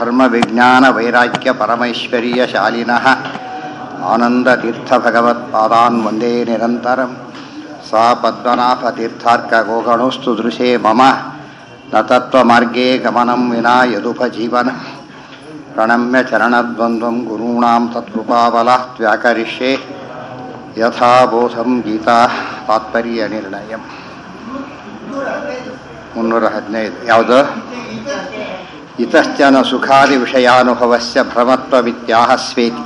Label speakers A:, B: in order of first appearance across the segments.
A: ಧರ್ಮ ವಿಜ್ಞಾನ ವೈರಾಗ್ಯ ಪರಮೈಶ್ವರ್ಯ ಶಾಲಿನಃ ಆನಂದ ತೀರ್ಥ ಭಗವತ್ಪಾದಾನ್ ವಂದೇ ನಿರಂತರಂ ಸಾ ಪದ್ಮನಾಭ ತೀರ್ಥಾರ್ಕ ಗೋಗಣೋಸ್ತು ದೃಶೇ ಮಮ ನ ತತ್ವಮಾರ್ಗೇ ಗಮನಂ ವಿನಾ ಯದುಪಜೀವನ ಪ್ರಣಮ್ಯ ಚರಣದ್ವಂದ್ವಂ ಗುರುಣಾಂ ತತ್ಕೃಪಾಬಲಾತ್ ವ್ಯಾಕರಿಷ್ಯೆ ಯಥಾಬೋಧಂ ಗೀತಾ ತಾತ್ಪರ್ಯ ನಿರ್ಣಯಂ ಮುನ್ನೂರ ಹದಿನೈದು ಯಾವುದು ಇತಶ್ಚನ ಸುಖಾದಿ ವಿಷಯಾನುಭವಸ್ಯ ಭ್ರಮತ್ವವಿತ್ಯಾಹ ಸ್ವೇತಿ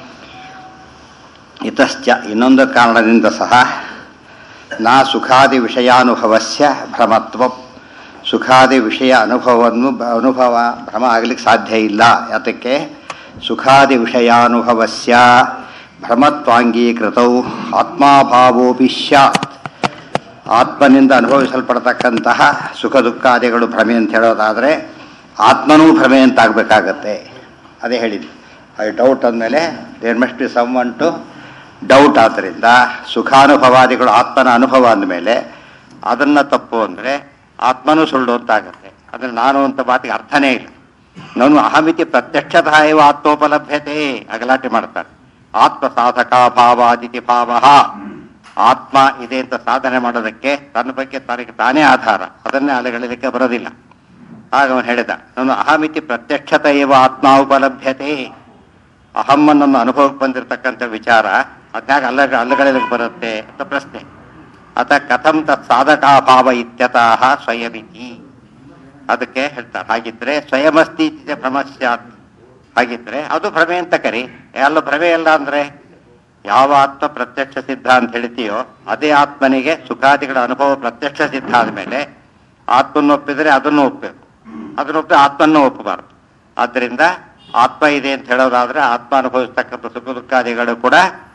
A: ಇತಶ್ಚ ಇನ್ನೊಂದು ಕಾರಣದಿಂದ ಸಹ ನಾ ಸುಖಾದಿ ವಿಷಯಾನುಭವಸ್ಯ ಭ್ರಮತ್ವ ಸುಖಾದಿ ವಿಷಯ ಅನುಭವವನ್ನು ಅನುಭವ ಭ್ರಮ ಆಗಲಿಕ್ಕೆ ಸಾಧ್ಯ ಇಲ್ಲ ಯಾತಕ್ಕೆ ಸುಖಾದಿ ವಿಷಯಾನುಭವಸ್ಯ ಭ್ರಮತ್ವಾಂಗೀಕೃತೌ ಆತ್ಮಾಭಾವೋಪಿ ಸ್ಯಾತ್ ಆತ್ಮನಿಂದ ಅನುಭವಿಸಲ್ಪಡ್ತಕ್ಕಂತಹ ಸುಖ ದುಃಖಾದಿಗಳು ಭ್ರಮೆ ಅಂತ ಹೇಳೋದಾದರೆ ಆತ್ಮನೂ ಭ್ರಮೆ ಅಂತ ಆಗಬೇಕಾಗತ್ತೆ ಅದೇ ಹೇಳಿದ್ವಿ ಅದು ಡೌಟ್ ಅಂದಮೇಲೆ there must be someone to doubt ಆದ್ದರಿಂದ ಸುಖಾನುಭವಾದಿಗಳು ಆತ್ಮನ ಅನುಭವ ಅಂದಮೇಲೆ ಅದನ್ನು ತಪ್ಪು ಅಂದರೆ ಆತ್ಮನೂ ಸುಳ್ಳು ಅಂತ ಆಗುತ್ತೆ ಅಂದರೆ ನಾನು ಅಂತ ಮಾತಿಗೆ ಅರ್ಥನೇ ಇಲ್ಲ ನಾನು ಅಹಮಿತಿ ಪ್ರತ್ಯಕ್ಷತಃ ಇವ ಆತ್ಮೋಪಲಭ್ಯತೆ ಅಗಲಾಟೆ ಮಾಡ್ತಾರೆ ಆತ್ಮ ಸಾಧಕ ಭಾವಾದಿತಿ ಭಾವ ಆತ್ಮ ಇದೆ ಅಂತ ಸಾಧನೆ ಮಾಡೋದಕ್ಕೆ ತನ್ನ ಬಗ್ಗೆ ತನಗೆ ತಾನೇ ಆಧಾರ ಅದನ್ನೇ ಅಲೆಗಳಿಲಿಕ್ಕೆ ಬರೋದಿಲ್ಲ ಆಗ ಅವನು ಹೇಳಿದ ನಾನು ಅಹಮಿತಿ ಪ್ರತ್ಯಕ್ಷತ ಇವ ಆತ್ಮ ಉಪಲಭ್ಯತೆ ಅಹಮ್ಮನನ್ನು ಅನುಭವಕ್ಕೆ ಬಂದಿರತಕ್ಕಂಥ ವಿಚಾರ ಅದ್ಯಾಗ ಅಲ್ಲ ಅಲ್ಲಗಳಿಲಿಕ್ಕೆ ಬರುತ್ತೆ ಅಂತ ಪ್ರಶ್ನೆ ಅತ ಕಥಂ ತತ್ ಸಾಧಕಾಭಾವ ಇತ್ಯತಃ ಸ್ವಯಮಿತಿ ಅದಕ್ಕೆ ಹೇಳ್ತಾರೆ ಹಾಗಿದ್ರೆ ಸ್ವಯಮಸ್ತಿ ಭ್ರಮಸ್ಯಾತ್ ಹಾಗಿದ್ರೆ ಅದು ಭ್ರಮೆ ಅಂತ ಕರಿ ಎಲ್ಲ ಭ್ರಮೆ ಇಲ್ಲ ಅಂದ್ರೆ ಯಾವ ಆತ್ಮ ಪ್ರತ್ಯಕ್ಷ ಸಿದ್ಧ ಅಂತ ಹೇಳ್ತೀಯೋ ಅದೇ ಆತ್ಮನಿಗೆ ಸುಖಾದಿಗಳ ಅನುಭವ ಪ್ರತ್ಯಕ್ಷ ಸಿದ್ಧ ಆದ್ಮೇಲೆ ಆತ್ಮನ್ನು ಒಪ್ಪಿದ್ರೆ ಅದನ್ನು ಒಪ್ಪಬೇಕು ಅದನ್ನು ಒಪ್ಪಿ ಆತ್ಮನ್ನು ಒಪ್ಪಬಾರದು ಆದ್ದರಿಂದ ಆತ್ಮ ಇದೆ ಅಂತ ಹೇಳೋದಾದ್ರೆ ಆತ್ಮ ಅನುಭವಿಸ್ತಕ್ಕಂಥ ಸುಖ ದುಃಖಾದಿಗಳು ಕೂಡ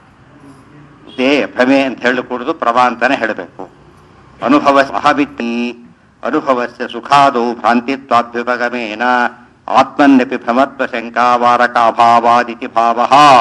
A: ಇದೇ ಭ್ರಮೆ ಅಂತ ಹೇಳಕೂಡದು ಪ್ರಭಾ ಅಂತಾನೆ ಹೇಳಬೇಕು ಅನುಭವ ಮಹಾವಿತ್ತಿ ಅನುಭವಸ್ಯ ಸುಖಾದೌ ಭ್ರಾಂತಿತ್ವಾಭ್ಯುಪಗಮೇನ ಆತ್ಮನ್ಯಪಿ ಭ್ರಮತ್ವ ಶಂಕಾವಾರಕ ಅಭಾವಾದಿತಿ ಭಾವ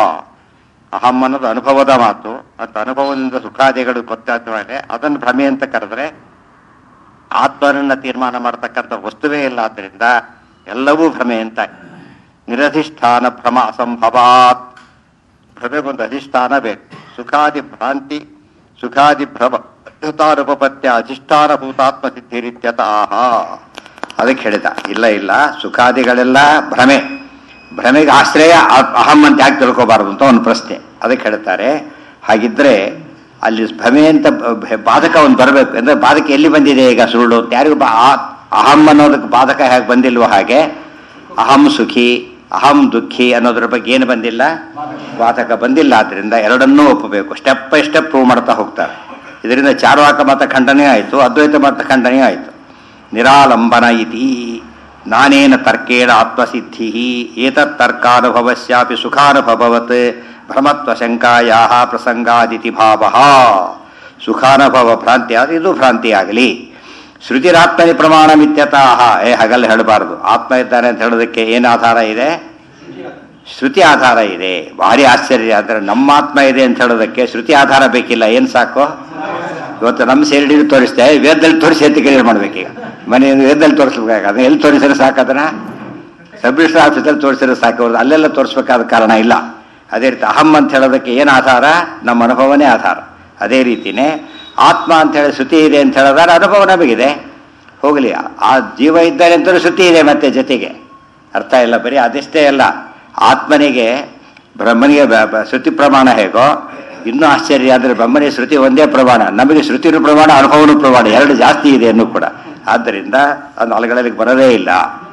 A: ಅಹಂ ಅನ್ನೋದು ಅನುಭವದ ಮಾತು ಅಂತ ಅನುಭವದಿಂದ ಸುಖಾದಿಗಳು ಗೊತ್ತಾದ ಮೇಲೆ ಅದನ್ನು ಭ್ರಮೆ ಅಂತ ಕರೆದ್ರೆ ಆತ್ಮನನ್ನ ತೀರ್ಮಾನ ಮಾಡತಕ್ಕಂಥ ವಸ್ತುವೇ ಇಲ್ಲ ಆದ್ದರಿಂದ ಎಲ್ಲವೂ ಭ್ರಮೆ ಅಂತ ನಿರಧಿಷ್ಠಾನ ಭ್ರಮ ಅಸಂಭವಾತ್ ಭ್ರಮೆಗೊಂದು ಅಧಿಷ್ಠಾನ ಬೇಕು ಸುಖಾದಿ ಭ್ರಾಂತಿ ಸುಖಾದಿ ಭ್ರಮ ಯುತಾನುಪಪತ್ಯ ಅಧಿಷ್ಠಾನಭೂತಾತ್ಮ ಸಿದ್ಧಿರಿತ್ಯತಃ ಅದಕ್ಕೆ ಹೇಳಿದ ಇಲ್ಲ ಇಲ್ಲ ಸುಖಾದಿಗಳೆಲ್ಲ ಭ್ರಮೆ ಭ್ರಮೆಗೆ ಆಶ್ರಯ ಅಹಂ ಅಂತ ಯಾಕೆ ತಿಳ್ಕೋಬಾರದು ಅಂತ ಒಂದು ಪ್ರಶ್ನೆ ಅದಕ್ಕೆ ಹೇಳ್ತಾರೆ ಹಾಗಿದ್ರೆ ಅಲ್ಲಿ ಭ್ರಮೆ ಅಂತ ಬಾಧಕ ಒಂದು ಬರಬೇಕು ಅಂದ್ರೆ ಬಾಧಕ ಎಲ್ಲಿ ಬಂದಿದೆ ಈಗ ಸುಳ್ಳು ಅಂತ ಯಾರಿಗೂ ಅಹಂ ಅನ್ನೋದಕ್ಕೆ ಬಾಧಕ ಹೇಗೆ ಬಂದಿಲ್ವೋ ಹಾಗೆ ಅಹಂ ಸುಖಿ ಅಹಂ ದುಃಖಿ ಅನ್ನೋದ್ರ ಬಗ್ಗೆ ಏನು ಬಂದಿಲ್ಲ ಬಾಧಕ ಬಂದಿಲ್ಲ ಆದ್ರಿಂದ ಎರಡನ್ನೂ ಒಪ್ಪಬೇಕು ಸ್ಟೆಪ್ ಬೈ ಸ್ಟೆಪ್ ಪ್ರೂವ್ ಮಾಡ್ತಾ ಹೋಗ್ತಾರೆ ಇದರಿಂದ ಚಾರುವಾಕ ಮತ ಖಂಡನೆ ಆಯಿತು ಅದ್ವೈತ ಮತ ಖಂಡನೆ ಆಯಿತು ನಿರಾಲಂಬನ ಇತಿ ನಾನೇನ ತರ್ಕೇಣ ಆತ್ಮಸಿದ್ಧಿ ಏತತ್ ತರ್ಕಾನುಭವಸ್ಯಾಪಿ ಸುಖಾನುಭವತ್ ಭ್ರಮತ್ವ ಶಂಕಾಯಾ ಪ್ರಸಂಗಾದಿತಿ ಭಾವ ಸುಖಾನುಭವ ಭ್ರಾಂತಿ ಆದರೆ ಇದು ಭ್ರಾಂತಿ ಆಗಲಿ ಶ್ರುತಿರಾತ್ಮನಿ ಪ್ರಮಾಣ ಮಿತ್ಯತಃ ಏ ಹಾಗಲ್ಲ ಹೇಳಬಾರದು ಆತ್ಮ ಇದ್ದಾನೆ ಅಂತ ಹೇಳೋದಕ್ಕೆ ಏನು ಆಧಾರ ಇದೆ ಶ್ರುತಿ ಆಧಾರ ಇದೆ ಭಾರಿ ಆಶ್ಚರ್ಯ ಅಂದರೆ ನಮ್ಮ ಆತ್ಮ ಇದೆ ಅಂತ ಹೇಳೋದಕ್ಕೆ ಶ್ರುತಿ ಆಧಾರ ಬೇಕಿಲ್ಲ ಏನು ಸಾಕು ಇವತ್ತು ನಮ್ಮ ಸೇರಿ ತೋರಿಸ್ತೆ ವೇದದಲ್ಲಿ ತೋರಿಸಿ ಅಂತ ಕ್ಲಿಯರ್ ಮಾಡ್ಬೇಕೀಗ ಮನೆ ವೇದದಲ್ಲಿ ತೋರಿಸ್ಬೇಕಾಗ ಅದನ್ನ ಎಲ್ಲಿ ತೋರಿಸಿದ್ರೆ ಸಾಕು ಅದನ್ನ ಸಬ್ ರಿಜಿಸ್ಟರ್ ಆಫೀಸಲ್ಲಿ ತೋರಿಸಿದ್ರೆ ಸಾಕು ಅವ್ರದ್ದು ಅಲ್ಲೆಲ್ಲ ತೋರಿಸ್ಬೇಕಾದ ಕಾರಣ ಇಲ್ಲ ಅದೇ ರೀತಿ ಅಹಂ ಅಂತ ಹೇಳೋದಕ್ಕೆ ಏನು ಆಧಾರ ನಮ್ಮ ಅನುಭವನೇ ಆಧಾರ ಅದೇ ರೀತಿನೇ ಆತ್ಮ ಅಂತ ಹೇಳಿ ಶ್ರುತಿ ಇದೆ ಅಂತ ಹೇಳೋದಾದ್ರೆ ಅನುಭವ ನಮಗಿದೆ ಹೋಗಲಿ ಆ ಜೀವ ಇದ್ದಾನೆ ಅಂತಲೂ ಶ್ರುತಿ ಇದೆ ಮತ್ತೆ ಜೊತೆಗೆ ಅರ್ಥ ಇಲ್ಲ ಬರೀ ಅದಷ್ಟೇ ಅಲ್ಲ ಆತ್ಮನಿಗೆ ಬ್ರಹ್ಮನಿಗೆ ಶ್ರುತಿ ಪ್ರಮಾಣ ಹೇಗೋ ಇನ್ನೂ ಆಶ್ಚರ್ಯ ಅಂದರೆ ಬ್ರಹ್ಮನಿಗೆ ಶ್ರುತಿ ಒಂದೇ ಪ್ರಮಾಣ ನಮಗೆ ಶ್ರುತಿನೂ ಪ್ರಮಾಣ ಅನುಭವನೂ ಪ್ರಮಾಣ ಎರಡು ಜಾಸ್ತಿ ಇದೆ ಅನ್ನೂ ಕೂಡ ಆದ್ದರಿಂದ ಅದು ಅಲಗಳಲ್ಲಿ ಬರೋದೇ ಇಲ್ಲ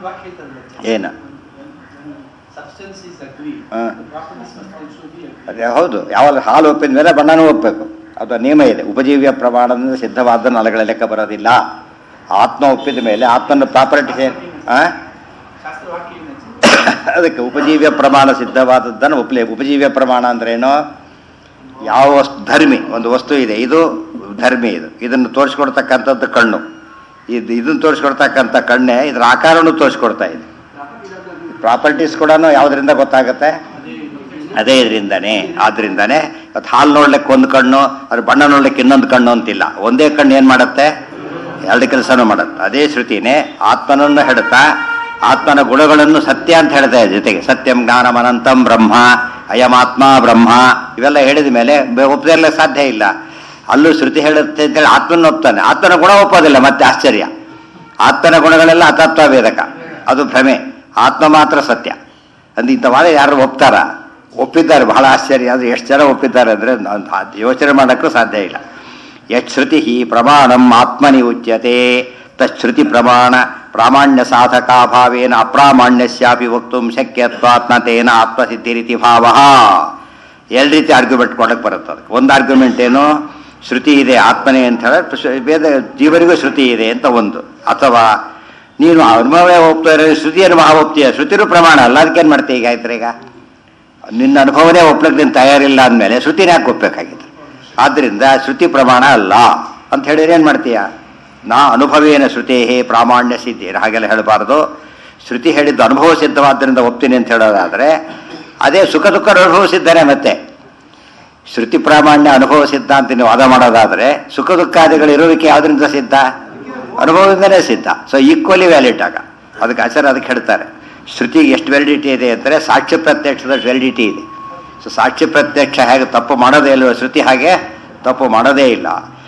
A: ಏನು ಅದೇ ಹೌದು ಯಾವಾಗ ಹಾಲು ಒಪ್ಪಿದ ಮೇಲೆ ಬಣ್ಣನೂ ಒಪ್ಪಬೇಕು ಅದು ನಿಯಮ ಇದೆ ಉಪಜೀವ್ಯ ಪ್ರಮಾಣದಿಂದ ಸಿದ್ಧವಾದ ಅಲೆಗಳ ಲೆಕ್ಕ ಬರೋದಿಲ್ಲ ಆತ್ಮ ಒಪ್ಪಿದ ಮೇಲೆ ಆತ್ಮನ ಪ್ರಾಪರ್ಟಿ ಅದಕ್ಕೆ ಉಪಜೀವ್ಯ ಪ್ರಮಾಣ ಸಿದ್ಧವಾದದ್ದನ್ನು ಒಪ್ಪಲೇ ಉಪಜೀವ್ಯ ಪ್ರಮಾಣ ಅಂದ್ರೇನು ಯಾವ ವಸ್ತು ಧರ್ಮಿ ಒಂದು ವಸ್ತು ಇದೆ ಇದು ಧರ್ಮಿ ಇದು ಇದನ್ನು ತೋರಿಸ್ಕೊಡ್ತಕ್ಕಂಥದ್ದು ಕಣ್ಣು ಇದು ಇದನ್ನು ತೋರಿಸ್ಕೊಡ್ತಕ್ಕಂಥ ಕಣ್ಣೆ ಇದರ ಆಕಾರನೂ ತೋರಿಸ್ಕೊಡ್ತಾ ಇದೆ ಪ್ರಾಪರ್ಟೀಸ್ ಕೂಡ ಯಾವುದರಿಂದ ಗೊತ್ತಾಗುತ್ತೆ ಅದೇ ಇದರಿಂದನೇ ಆದ್ರಿಂದಾನೇ ಇವತ್ತು ಹಾಲು ನೋಡ್ಲಿಕ್ಕೆ ಒಂದು ಕಣ್ಣು ಅದ್ರ ಬಣ್ಣ ನೋಡ್ಲಿಕ್ಕೆ ಇನ್ನೊಂದು ಕಣ್ಣು ಅಂತಿಲ್ಲ ಒಂದೇ ಕಣ್ಣು ಏನು ಮಾಡುತ್ತೆ ಎರಡು ಕೆಲಸನೂ ಮಾಡುತ್ತೆ ಅದೇ ಶ್ರುತಿನೇ ಆತ್ಮನನ್ನು ಹೆಡುತ್ತಾ ಆತ್ಮನ ಗುಣಗಳನ್ನು ಸತ್ಯ ಅಂತ ಹೇಳ್ತಾ ಇದೆ ಜೊತೆಗೆ ಸತ್ಯಂ ಜ್ಞಾನಂ ಅನಂತಂ ಬ್ರಹ್ಮ ಅಯಮಾತ್ಮ ಬ್ರಹ್ಮ ಇವೆಲ್ಲ ಹೇಳಿದ ಮೇಲೆ ಒಪ್ಪದಿರಲಿಕ್ಕೆ ಸಾಧ್ಯ ಇಲ್ಲ ಅಲ್ಲೂ ಶ್ರುತಿ ಹೇಳುತ್ತೆ ಅಂತೇಳಿ ಆತ್ಮನ ಒಪ್ತಾನೆ ಆತ್ಮನ ಗುಣ ಒಪ್ಪೋದಿಲ್ಲ ಮತ್ತೆ ಆಶ್ಚರ್ಯ ಆತ್ಮನ ಗುಣಗಳೆಲ್ಲ ಅತತ್ವ ವೇದಕ ಅದು ಭ್ರಮೆ ಆತ್ಮ ಮಾತ್ರ ಸತ್ಯ ಅಂದ್ರೆ ಇಂಥ ವಾದ ಯಾರು ಒಪ್ತಾರ ಒಪ್ಪಿದ್ದಾರೆ ಬಹಳ ಆಶ್ಚರ್ಯ ಅಂದ್ರೆ ಎಷ್ಟು ಜನ ಒಪ್ಪಿದ್ದಾರೆ ಅಂದರೆ ಯೋಚನೆ ಮಾಡೋಕ್ಕೂ ಸಾಧ್ಯ ಇಲ್ಲ ಯತ್ ಶ್ರುತಿ ಪ್ರಮಾಣಂ ಆತ್ಮನಿ ಉಚ್ಯತೆ ತಶ್ರುತಿ ಪ್ರಮಾಣ ಪ್ರಾಮಾಣ್ಯ ಸಾಧಕಾಭಾವೇನ ಅಪ್ರಾಮಾಣ್ಯಸ್ಯಾಪಿ ವಕ್ತು ಶಕ್ಯತ್ವಾತ್ಮತೇನ ಆತ್ಮಸಿದ್ಧಿರಿತಿ ಭಾವ ಎರಡು ರೀತಿ ಆರ್ಗ್ಯುಮೆಂಟ್ ಕೊಡಕ್ಕೆ ಬರುತ್ತೆ ಅದಕ್ಕೆ ಒಂದು ಆರ್ಗ್ಯುಮೆಂಟ್ ಏನು ಶ್ರುತಿ ಇದೆ ಆತ್ಮನೇ ಅಂತ ಹೇಳಿದ್ರೆ ವೇದ ಜೀವನಿಗೂ ಶ್ರುತಿ ಇದೆ ಅಂತ ಒಂದು ಅಥವಾ ನೀನು ಅನುಭವೇ ಹೋಗ್ತಾ ಇರೋ ಶ್ರುತಿಯನ್ನು ಮಹಾ ಹೋಗ್ತೀಯ ಶ್ರುತಿನೂ ಪ್ರಮಾಣ ಅಲ್ಲ ಅದಕ್ಕೇನು ಮಾಡ್ತೀಯ ಈಗ ಆಯ್ತು ಈಗ ನಿನ್ನ ಅನುಭವನೇ ಒಪ್ಲಕ್ಕೆ ನೀನು ತಯಾರಿಲ್ಲ ಅಂದಮೇಲೆ ಶ್ರುತಿನೇ ಯಾಕೆ ಒಪ್ಪಬೇಕಾಗಿತ್ತು ಆದ್ದರಿಂದ ಶ್ರುತಿ ಪ್ರಮಾಣ ಅಲ್ಲ ಅಂತ ಹೇಳಿದ್ರೆ ಏನು ಮಾಡ್ತೀಯ ನಾ ಅನುಭವೇನ ಶ್ರುತೇಹೇ ಪ್ರಾಮಾಣ್ಯ ಸಿದ್ಧಿ ಹಾಗೆಲ್ಲ ಹೇಳಬಾರ್ದು ಶ್ರುತಿ ಹೇಳಿದ್ದು ಅನುಭವ ಸಿದ್ಧವಾದ್ದರಿಂದ ಒಪ್ತೀನಿ ಅಂತ ಹೇಳೋದಾದರೆ ಅದೇ ಸುಖ ದುಃಖ ಅನುಭವಿಸಿದ್ದಾನೆ ಮತ್ತೆ ಶ್ರುತಿ ಪ್ರಾಮಾಣ್ಯ ಅನುಭವ ಸಿದ್ಧ ಅಂತ ನೀವು ವಾದ ಮಾಡೋದಾದರೆ ಸುಖ ದುಃಖಾದಿಗಳು ಇರುವಿಕೆ ಯಾವುದರಿಂದ ಸಿದ್ಧ ಅನುಭವದಿಂದನೇ ಸಿದ್ಧ ಸೊ ಈಕ್ವಲಿ ವ್ಯಾಲಿಡ್ ಆಗ ಅದಕ್ಕೆ ಆಚಾರ ಅದಕ್ಕೆ ಹೇಳ್ತಾರೆ ಶ್ರುತಿಗೆ ಎಷ್ಟು ವ್ಯಾಲಿಡಿಟಿ ಇದೆ ಅಂದರೆ ಸಾಕ್ಷ್ಯ ಪ್ರತ್ಯಕ್ಷದ ವ್ಯಾಲಿಡಿಟಿ ಇದೆ ಸೊ ಸಾಕ್ಷ್ಯ ಪ್ರತ್ಯಕ್ಷ ಹೇಗೆ ತಪ್ಪು ಮಾಡೋದೇ ಇಲ್ವೋ ಶ್ರುತಿ ಹಾಗೆ ತಪ್ಪು ಮಾಡೋದೇ ಇಲ್ಲ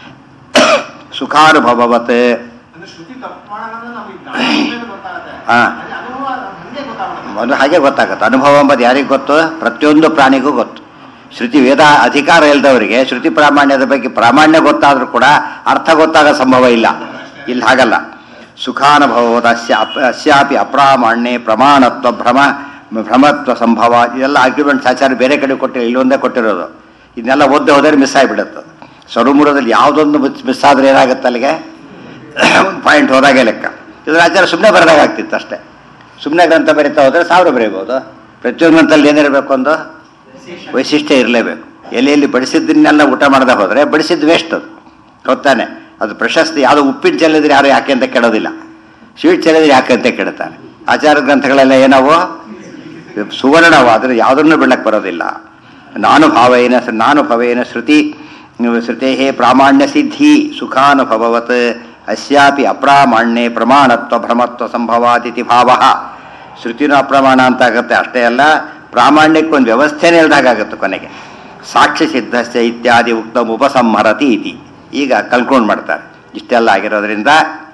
A: ಸುಖಾನುಭವವತ್
B: ಅಂದ್ರೆ ಶ್ರುತಿ ತಪ್ಪು ಮಾಡೋದಂದ್ರೆ ನಮಗೆ ಜ್ಞಾನ ಮೇಲೆ ಗೊತ್ತಾಗುತ್ತೆ
A: ಹಾ.
B: ಅದೇ ಅನುಭವ ಹಂಗೆ ಗೊತ್ತಾಗುತ್ತೆ
A: ಒಂದು ಹಾಗೆ ಗೊತ್ತಾಗುತ್ತೆ ಅನುಭವ ಎಂಬುದು ಯಾರಿಗೆ ಗೊತ್ತು ಪ್ರತಿಯೊಂದು ಪ್ರಾಣಿಗೂ ಗೊತ್ತು ಶ್ರುತಿ ವೇದ ಅಧಿಕಾರ ಇಲ್ಲದವರಿಗೆ ಶ್ರುತಿ ಪ್ರಾಮಾಣ್ಯದ ಬಗ್ಗೆ ಪ್ರಾಮಾಣ್ಯ ಗೊತ್ತಾದರೂ ಕೂಡ ಅರ್ಥ ಗೊತ್ತಾಗೋ ಸಂಭವ ಇಲ್ಲ ಇಲ್ಲಿ ಹಾಗಲ್ಲ ಸುಖಾನುಭವದ ಅಸ್ಯ ಅಪ್ ಅಸ್ಯಾಪಿ ಅಪ್ರಾಮಾಣ್ಯೆ ಪ್ರಮಾಣತ್ವ ಭ್ರಮ ಭ್ರಮತ್ವ ಸಂಭವ ಇದೆಲ್ಲ ಆರ್ಗ್ಯುಮೆಂಟ್ಸ್ ಆಚಾರ ಬೇರೆ ಕಡೆ ಕೊಟ್ಟಿರೋ ಇಲ್ಲೊಂದೇ ಕೊಟ್ಟಿರೋದು ಇದನ್ನೆಲ್ಲ ಓದ್ದೆ ಹೋದರೆ ಮಿಸ್ ಆಗಿಬಿಡುತ್ತೆ ಸ್ವರಮೂಲದಲ್ಲಿ ಯಾವುದೊಂದು ಮಿಸ್ ಆದರೆ ಏನಾಗುತ್ತೆ ಅಲ್ಲಿಗೆ ಒಂದು ಪಾಯಿಂಟ್ ಹೋದಾಗೆ ಲೆಕ್ಕ ಇದ್ರ ಆಚಾರ ಸುಮ್ಮನೆ ಬರೆದಾಗ ಆಗ್ತಿತ್ತು ಅಷ್ಟೇ ಸುಮ್ಮನೆ ಗ್ರಂಥ ಬರೀತಾ ಹೋದರೆ ಸಾವಿರ ಬರೀಬೋದು ಪ್ರತಿಯೊಂದು ಗ್ರಂಥಲ್ಲಿ ಏನಿರಬೇಕು ಒಂದು ವೈಶಿಷ್ಟ್ಯ ಇರಲೇಬೇಕು ಎಲ್ಲಿ ಎಲ್ಲಿ ಬಡಿಸಿದ್ದನ್ನೆಲ್ಲ ಊಟ ಮಾಡದೆ ಹೋದರೆ ಬಡಿಸಿದ್ದು ವೇಸ್ಟ್ ಅದು ಗೊತ್ತಾನೆ ಅದು ಪ್ರಶಸ್ತಿ ಯಾವುದೋ ಉಪ್ಪಿಟ್ಟು ಚೆಲ್ಲಿದ್ರೆ ಯಾರು ಯಾಕೆ ಅಂತ ಕೆಡೋದಿಲ್ಲ ಸ್ವೀಟ್ ಚೆಲ್ಲಿದ್ರೆ ಯಾಕೆ ಅಂತ ಕೆಡ್ತಾರೆ ಆಚಾರ ಗ್ರಂಥಗಳೆಲ್ಲ ಏನವು ಸುವರ್ಣವು ಆದರೆ ಯಾವುದನ್ನು ಬಿಡಕ್ಕೆ ಬರೋದಿಲ್ಲ ನಾನು ಭಾವೇನ ನಾನು ಭವೇನ ಶ್ರುತಿ ಶ್ರುತೇ ಪ್ರಾಮಾಣ್ಯ ಸಿದ್ಧಿ ಸುಖಾನುಭವವತ್ ಅಸ್ಯಾಪಿ ಅಪ್ರಾಮಾಣ್ಯೆ ಪ್ರಮಾಣತ್ವ ಭ್ರಮತ್ವ ಸಂಭವಾತಿಥಿ ಭಾವ ಶ್ರುತಿನೂ ಅಪ್ರಮಾಣ ಅಂತ ಆಗುತ್ತೆ ಅಷ್ಟೇ ಅಲ್ಲ ಪ್ರಾಮಾಣ್ಯಕ್ಕೆ ಒಂದು ವ್ಯವಸ್ಥೆನೇ ಇಲ್ದಾಗುತ್ತೆ ಕೊನೆಗೆ ಸಾಕ್ಷ್ಯ ಸಿದ್ಧಸ್ಯ ಇತ್ಯಾದಿ ಉಕ್ತಂ ಉಪಸಂಹರತಿ ಇತಿ ಈಗ ಕಲ್ಕೊಂಡು ಮಾಡ್ತಾರೆ ಇಷ್ಟೆಲ್ಲ ಆಗಿರೋದ್ರಿಂದ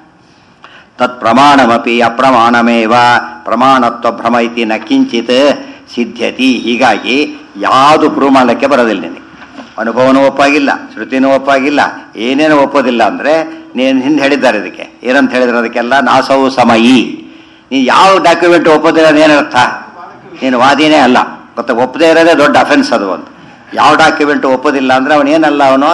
A: ತತ್ ಪ್ರಮಾಣಮಪಿ ಅಪ್ರಮಾಣಮೇವ ಪ್ರಮಾಣತ್ವ ಭ್ರಮ ಇತಿ ನ ಕಿಂಚಿತ್ ಸಿದ್ಧ್ಯತಿ ಹೀಗಾಗಿ ಯಾವುದು ಪ್ರೂವ್ ಮಾಡಲಿಕ್ಕೆ ಬರೋದಿಲ್ಲ ನಿನಗೆ ಅನುಭವನೂ ಒಪ್ಪಾಗಿಲ್ಲ ಶ್ರುತಿನೂ ಒಪ್ಪಾಗಿಲ್ಲ ಏನೇನು ಒಪ್ಪೋದಿಲ್ಲ ಅಂದರೆ ನೀನು ಹಿಂದೆ ಹೇಳಿದ್ದಾರೆ ಇದಕ್ಕೆ ಏನಂತ ಹೇಳಿದ್ರೆ ಅದಕ್ಕೆಲ್ಲ ನಾಸವು ಸಮಯಿ ನೀನು ಯಾವ ಡಾಕ್ಯುಮೆಂಟ್ ಒಪ್ಪೋದಿಲ್ಲ ಏನರ್ಥ ನೀನು ವಾದಿನೇ ಅಲ್ಲ ಗೊತ್ತಾ ಒಪ್ಪದೇ ಇರೋದೇ ದೊಡ್ಡ ಅಫೆನ್ಸ್ ಅದು ಒಂದು ಯಾವ ಡಾಕ್ಯುಮೆಂಟ್ ಒಪ್ಪೋದಿಲ್ಲ ಅಂದರೆ ಅವನೇನಲ್ಲ ಅವನು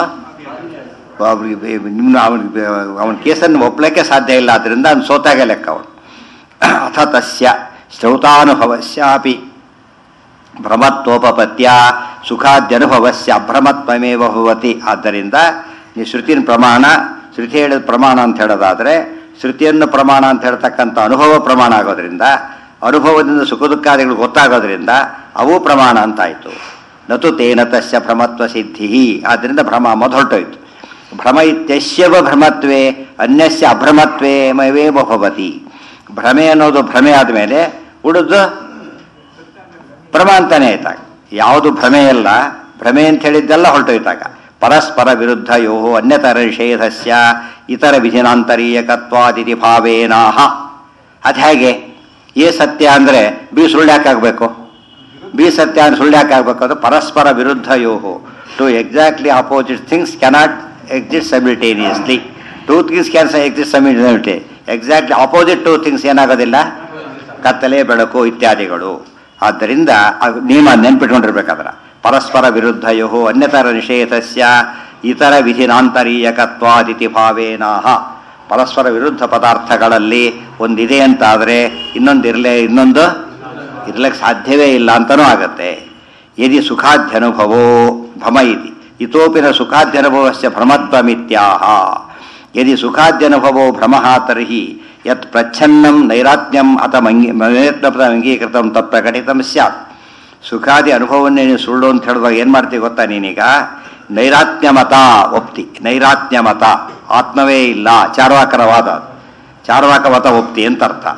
A: ನಿಮ್ಮ ಅವನಿಗೆ ಅವನ ಕೇಸನ್ನು ಒಪ್ಪಲಿಕ್ಕೆ ಸಾಧ್ಯ ಇಲ್ಲ ಆದ್ದರಿಂದ ಅವ್ನು ಸೋತಾಗ ಲೆಕ್ಕ ಅವನು ಅಥ ತಸ್ಯ ಶ್ರೌತಾನುಭವಸ್ಯಾಪಿ ಭ್ರಮತ್ವೋಪಪತ್ಯ ಸುಖಾದ್ಯನುಭವಸ್ಯ ಅಭ್ರಮತ್ವಮೇವ ಭವತಿ ಆದ್ದರಿಂದ ಈ ಶ್ರುತಿನ ಪ್ರಮಾಣ ಶ್ರುತಿ ಹೇಳಿದ ಪ್ರಮಾಣ ಅಂತ ಹೇಳೋದಾದರೆ ಶ್ರುತಿಯನ್ನು ಪ್ರಮಾಣ ಅಂತ ಹೇಳ್ತಕ್ಕಂಥ ಅನುಭವ ಪ್ರಮಾಣ ಆಗೋದ್ರಿಂದ ಅನುಭವದಿಂದ ಸುಖ ದುಃಖಾದಿಗಳು ಗೊತ್ತಾಗೋದ್ರಿಂದ ಅವು ಪ್ರಮಾಣ ಅಂತಾಯಿತು ನತು ತೇನ ತಸ್ಯ ಭ್ರಮತ್ವ ಸಿದ್ಧಿ ಆದ್ದರಿಂದ ಭ್ರಮ ಮೊದಲೊಟ್ಟೋಯ್ತು ಭ್ರಮ ಇತ್ಯಸ್ಯವ ಭ್ರಮತ್ವೇ ಅನ್ಯಸ್ಯ ಅಭ್ರಮತ್ವೇ ಮೈವೇವ ಭವತಿ ಭ್ರಮೆ ಅನ್ನೋದು ಭ್ರಮೆ ಆದಮೇಲೆ ಉಳಿದು ಭ್ರಮ ಅಂತಾನೆ ಆಯ್ತಾಗ ಯಾವುದು ಭ್ರಮೆ ಅಲ್ಲ ಭ್ರಮೆ ಅಂತ ಹೇಳಿದ್ದೆಲ್ಲ ಹೊರಟೋಯ್ತಾಗ ಪರಸ್ಪರ ವಿರುದ್ಧ ಯೋ ಅನ್ಯತರ ನಿಷೇಧಸ್ಯ ಇತರ ವಿಧಿನಾಂತರೀಯಕತ್ವಾದಿತಿ ಭಾವೇನಾಹ ಅದು ಹೇಗೆ ಎ ಸತ್ಯ ಅಂದರೆ ಬಿ ಸುಳ್ಳು ಯಾಕಾಗಬೇಕು ಬಿ ಸತ್ಯ ಅಂದ್ರೆ ಸುಳ್ಳು ಯಾಕಾಗಬೇಕು ಅದು ಪರಸ್ಪರ ವಿರುದ್ಧ ಯೋಹು two exactly opposite things cannot exist simultaneously two things can exist simultaneity exactly opposite two things ಏನಾಗೋದಿಲ್ಲ ಕತ್ತಲೆ ಬೆಳಕು ಇತ್ಯಾದಿಗಳು ಆದ್ದರಿಂದ ಅದು ನಿಯಮ ನೆನ್ಪಿಟ್ಕೊಂಡಿರ್ಬೇಕಾದ್ರ ಪರಸ್ಪರ ವಿರುದ್ಧ ಯೋ ಅನ್ಯತರ ನಿಷೇಧಸ್ಯ ಇತರ ವಿಧಿನಾಂತರೀಯಕತ್ವಾದಿತಿ ಭಾವೇನಾಹ ಪರಸ್ಪರ ವಿರುದ್ಧ ಪದಾರ್ಥಗಳಲ್ಲಿ ಒಂದಿದೆ ಅಂತಾದರೆ ಇನ್ನೊಂದಿರಲೇ ಇನ್ನೊಂದು ಇರ್ಲಿಕ್ಕೆ ಸಾಧ್ಯವೇ ಇಲ್ಲ ಅಂತನೂ ಆಗತ್ತೆ ಯದಿ ಸುಖಾಧ್ಯನುಭವೋ ಭ್ರಮ ಇತಿ ಇತೋಪಿನ ಸುಖಾಧ್ಯನುಭವಸ್ಯ ಭ್ರಮತ್ವಮಿತ್ಯಾಹ ಯದಿ ಸುಖಾದ್ಯನುಭವೋ ಭ್ರಮ ತರ್ಹಿ ಯತ್ ಪ್ರಚ್ಛನ್ನಂ ನೈರಾತ್ಮ್ಯಂ ಅಥ ಮಂಗಿ ಅಂಗೀಕೃತಂ ತತ್ ಪ್ರಕಟಿತಂ ಸ್ಯಾತ್ ಸುಖಾದಿ ಅನುಭವನ್ನೇ ನೀನು ಸುಳ್ಳು ಅಂತ ಹೇಳಿದಾಗ ಏನು ಮಾಡ್ತೀವಿ ಗೊತ್ತಾ ನೀನೀಗ ನೈರಾತ್ಮ್ಯಮತ ಒಪ್ತಿ ನೈರಾತ್ಮ್ಯಮತ ಆತ್ಮವೇ ಇಲ್ಲ ಚಾರ್ವಾಕರ ವಾದ ಚಾರ್ವಾಕ ಮತ ಒಪ್ತಿ ಅಂತ ಅರ್ಥ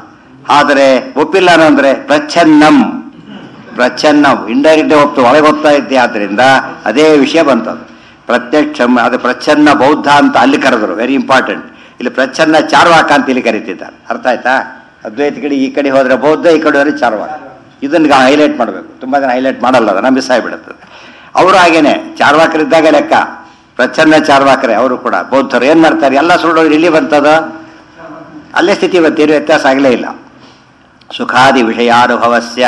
A: ಆದರೆ ಒಪ್ಪಿಲ್ಲ ಅಂದ್ರೆ ಪ್ರಚ್ಛನ್ನಂ ಪ್ರಚ್ಛನ್ನಂ ಇಂಡೈರೆಕ್ಟ್ ಒಪ್ತು ಒಳಗೆ ಹೋಗ್ತಾ ಇದ್ದೆ ಆದ್ರಿಂದ ಅದೇ ವಿಷಯ ಬಂತದು ಪ್ರತ್ಯಕ್ಷ ಅದು ಪ್ರಚ್ಛನ್ನ ಬೌದ್ಧ ಅಂತ ಅಲ್ಲಿ ಕರೆದ್ರು ವೆರಿ ಇಂಪಾರ್ಟೆಂಟ್ ಇಲ್ಲಿ ಪ್ರಚ್ಛನ್ನ ಚಾರ್ವಾಕ ಅಂತ ಇಲ್ಲಿ ಕರೀತಿದ್ದಾರೆ ಅರ್ಥ ಆಯ್ತಾ ಅದ್ವೈತ ಕಡೆ ಈ ಕಡೆ ಹೋದ್ರೆ ಬೌದ್ಧ ಈ ಕಡೆ ಹೋದ್ರೆ ಚಾರ್ವಾಕ ಇದನ್ನ ಹೈಲೈಟ್ ಮಾಡಬೇಕು ತುಂಬಾ ಜನ ಹೈಲೈಟ್ ಮಾಡಲ್ಲ ಅದನ್ನ ಮಿಸ್ ಆಗಿಬಿಡುತ್ತದೆ ಅವರು ಹಾಗೇನೆ ಚಾರ್ವಾಕರಿದ್ದಾಗ ಲೆಕ್ಕ ಪ್ರಚ್ಛನ್ನ ಚಾರ್ವಾಕರೇ ಅವರು ಕೂಡ ಬೌದ್ಧರು ಏನ್ ಮಾಡ್ತಾರೆ ಎಲ್ಲ ಸುಳ್ಳೋರು ಇಲ್ಲಿ ಬರ್ತದ ಅಲ್ಲೇ ಸ್ಥಿತಿ ಇವತ್ತೇನು ವ್ಯತ್ಯಾಸ ಆಗಲೇ ಇಲ್ಲ ಸುಖಾದಿ ವಿಷಯಾನುಭವಸ್ಯ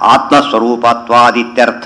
A: ಆತ್ಮಸ್ವರೂಪತ್ವಾದಿತ್ಯರ್ಥ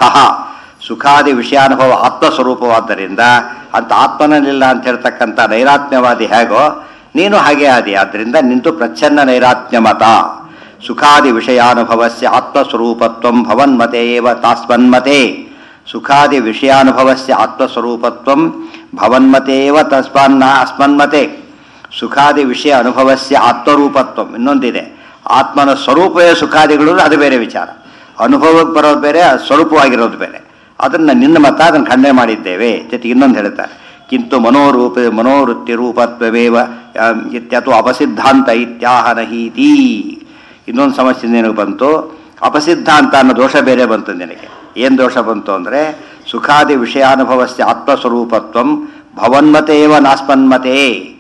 A: ಸುಖಾದಿ ವಿಷಯಾನುಭವ ಆತ್ಮಸ್ವರೂಪವಾದ್ದರಿಂದ ಅಂತ ಆತ್ಮನಲ್ಲಿಲ್ಲ ಅಂತ ಹೇಳ್ತಕ್ಕಂಥ ನೈರಾತ್ಮ್ಯವಾದಿ ಹೇಗೋ ನೀನು ಹಾಗೆ ಆದಿ ಆದ್ದರಿಂದ ನಿಂತು ಪ್ರಚ್ಛನ್ನ ನೈರಾತ್ಮ್ಯ ಮತ ಸುಖಾದಿ ವಿಷಯಾನುಭವಸ್ಯ ಆತ್ಮಸ್ವರೂಪತ್ವಂ ಭವನ್ಮತೆ ಏವ ತಾಸ್ಮನ್ಮತೆ ಸುಖಾದಿ ವಿಷಯಾನುಭವಸ್ಯ ಆತ್ಮಸ್ವರೂಪತ್ವಂ ಭವನ್ಮತೇವ ತಸ್ಮನ್ನ ಅಸ್ಮನ್ಮತೆ ಸುಖಾದಿ ವಿಷಯ ಅನುಭವಸ್ಯ ಆತ್ಮರೂಪತ್ವ ಇನ್ನೊಂದಿದೆ ಆತ್ಮನ ಸ್ವರೂಪವೇ ಸುಖಾದಿಗಳು ಅಂದ್ರೆ ಅದು ಬೇರೆ ವಿಚಾರ ಅನುಭವಕ್ಕೆ ಬರೋದು ಬೇರೆ ಅದು ಸ್ವರೂಪವಾಗಿರೋದು ಬೇರೆ ಅದನ್ನ ನಿನ್ನ ಮತ ಅದನ್ನು ಖಂಡನೆ ಮಾಡಿದ್ದೇವೆ ಜೊತೆಗೆ ಇನ್ನೊಂದು ಹೇಳ್ತಾರೆ ಕಿಂತು ಮನೋರೂಪ ಮನೋವೃತ್ತಿ ರೂಪತ್ವವೇವ ಆಮ್, ಇತ್ಯತು ಅಪಸಿದ್ಧಾಂತ ಇತ್ಯಾಹ ನಹೀತಿ ಇನ್ನೊಂದು ಸಮಸ್ಯೆ ನಿನಗೆ ಬಂತು ಅಪಸಿದ್ಧಾಂತ ಅನ್ನೋ ದೋಷ ಬೇರೆ ಬಂತು ನಿನಗೆ ಏನು ದೋಷ ಬಂತು ಅಂದರೆ ಸುಖಾದಿ ವಿಷಯಾನುಭವಸ್ಯ ಆತ್ಮಸ್ವರೂಪತ್ವಂ ಭವನ್ಮತೇವ ನಾಸ್ಮನ್ಮತೆ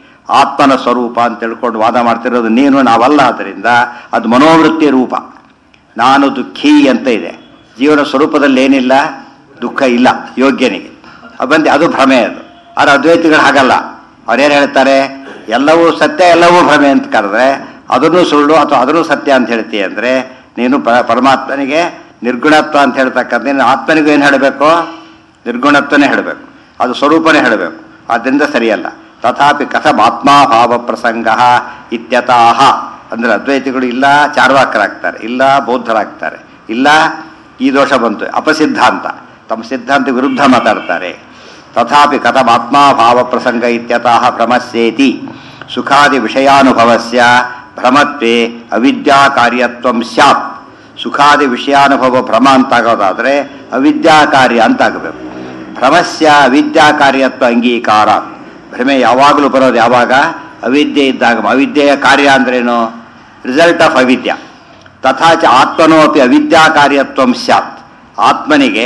A: ಆತ್ಮನ ಸ್ವರೂಪ ಅಂತ ತಿಳ್ಕೊಂಡು ವಾದ ಮಾಡ್ತಿರೋದು ನೀನು ನಾವಲ್ಲ ಆದ್ದರಿಂದ ಅದು ಮನೋವೃತ್ತಿ ರೂಪ ನಾನು ದುಃಖಿ ಅಂತ ಇದೆ ಜೀವನ ಸ್ವರೂಪದಲ್ಲಿ ಏನಿಲ್ಲ ದುಃಖ ಇಲ್ಲ ಯೋಗ್ಯನಿಗೆ ಅದು ಬಂದು ಅದು ಭ್ರಮೆ ಅದು ಆದ್ರೆ ಅದ್ವೈತಿಗಳು ಹಾಗಲ್ಲ ಅವ್ರೇನು ಹೇಳ್ತಾರೆ ಎಲ್ಲವೂ ಸತ್ಯ ಎಲ್ಲವೂ ಭ್ರಮೆ ಅಂತ ಕರೆದ್ರೆ ಅದನ್ನು ಸುಳ್ಳು ಅಥವಾ ಅದನ್ನು ಸತ್ಯ ಅಂತ ಹೇಳ್ತೀಯ ಅಂದರೆ ನೀನು ಪ ಪರಮಾತ್ಮನಿಗೆ ನಿರ್ಗುಣತ್ವ ಅಂತ ಹೇಳ್ತಕ್ಕಂಥ ನೀನು ಆತ್ಮನಿಗೂ ಏನು ಹೇಳಬೇಕು ನಿರ್ಗುಣತ್ವನೇ ಹೇಳಬೇಕು ಅದು ಸ್ವರೂಪನೇ ಹೇಳಬೇಕು ಆದ್ದರಿಂದ ಸರಿಯಲ್ಲ ತಥಾಪಿ ಕಥಂ ಆತ್ಮಾಭಾವ ಪ್ರಸಂಗ ಇತ್ಯತಾಹ ಅಂದ್ರೆ ಅದ್ವೈತಿಗಳು ಇಲ್ಲ ಚಾರ್ವಾಕರಾಗ್ತಾರೆ ಇಲ್ಲ ಬೌದ್ಧರಾಗ್ತಾರೆ ಇಲ್ಲ ಈ ದೋಷ ಬಂತು ಅಪಸಿದ್ಧಾಂತ ತಮ್ಮ ಸಿದ್ಧಾಂತ ವಿರುದ್ಧ ಮಾತಾಡ್ತಾರೆ ತಥಾಪಿ ಕಥಂ ಆತ್ಮಾಭಾವ ಪ್ರಸಂಗ ಇತ್ಯತಃ ಭ್ರಮಸ್ಯೇತಿ ಸುಖಾದಿ ವಿಷಯಾನುಭವಸ್ಯ ಭ್ರಮತ್ವೇ ಅವಿದ್ಯಾ ಕಾರ್ಯತ್ವಂ ಸ್ಯಾತ್ ಸುಖಾದಿ ವಿಷಯಾನುಭವ ಭ್ರಮ ಅಂತಾಗೋದಾದ್ರೆ ಅವಿದ್ಯಾ ಕಾರ್ಯ ಅಂತಾಗಬೇಕು ಭ್ರಮಸ್ಯ ಅವಿದ್ಯಾ ಕಾರ್ಯತ್ವ ಅಂಗೀಕಾರ ಭ್ರಮೆ ಯಾವಾಗಲೂ ಬರೋದು ಯಾವಾಗ ಅವಿದ್ಯೆ ಇದ್ದಾಗ ಅವಿದ್ಯೆಯ ಕಾರ್ಯ ಅಂದ್ರೇನು ರಿಸಲ್ಟ್ ಆಫ್ ಅವಿದ್ಯ ತಥಾಚ ಆತ್ಮನೋ ಅಪಿ ಅವಿದ್ಯಾ ಕಾರ್ಯತ್ವಂ ಸ್ಯಾತ್ ಆತ್ಮನಿಗೆ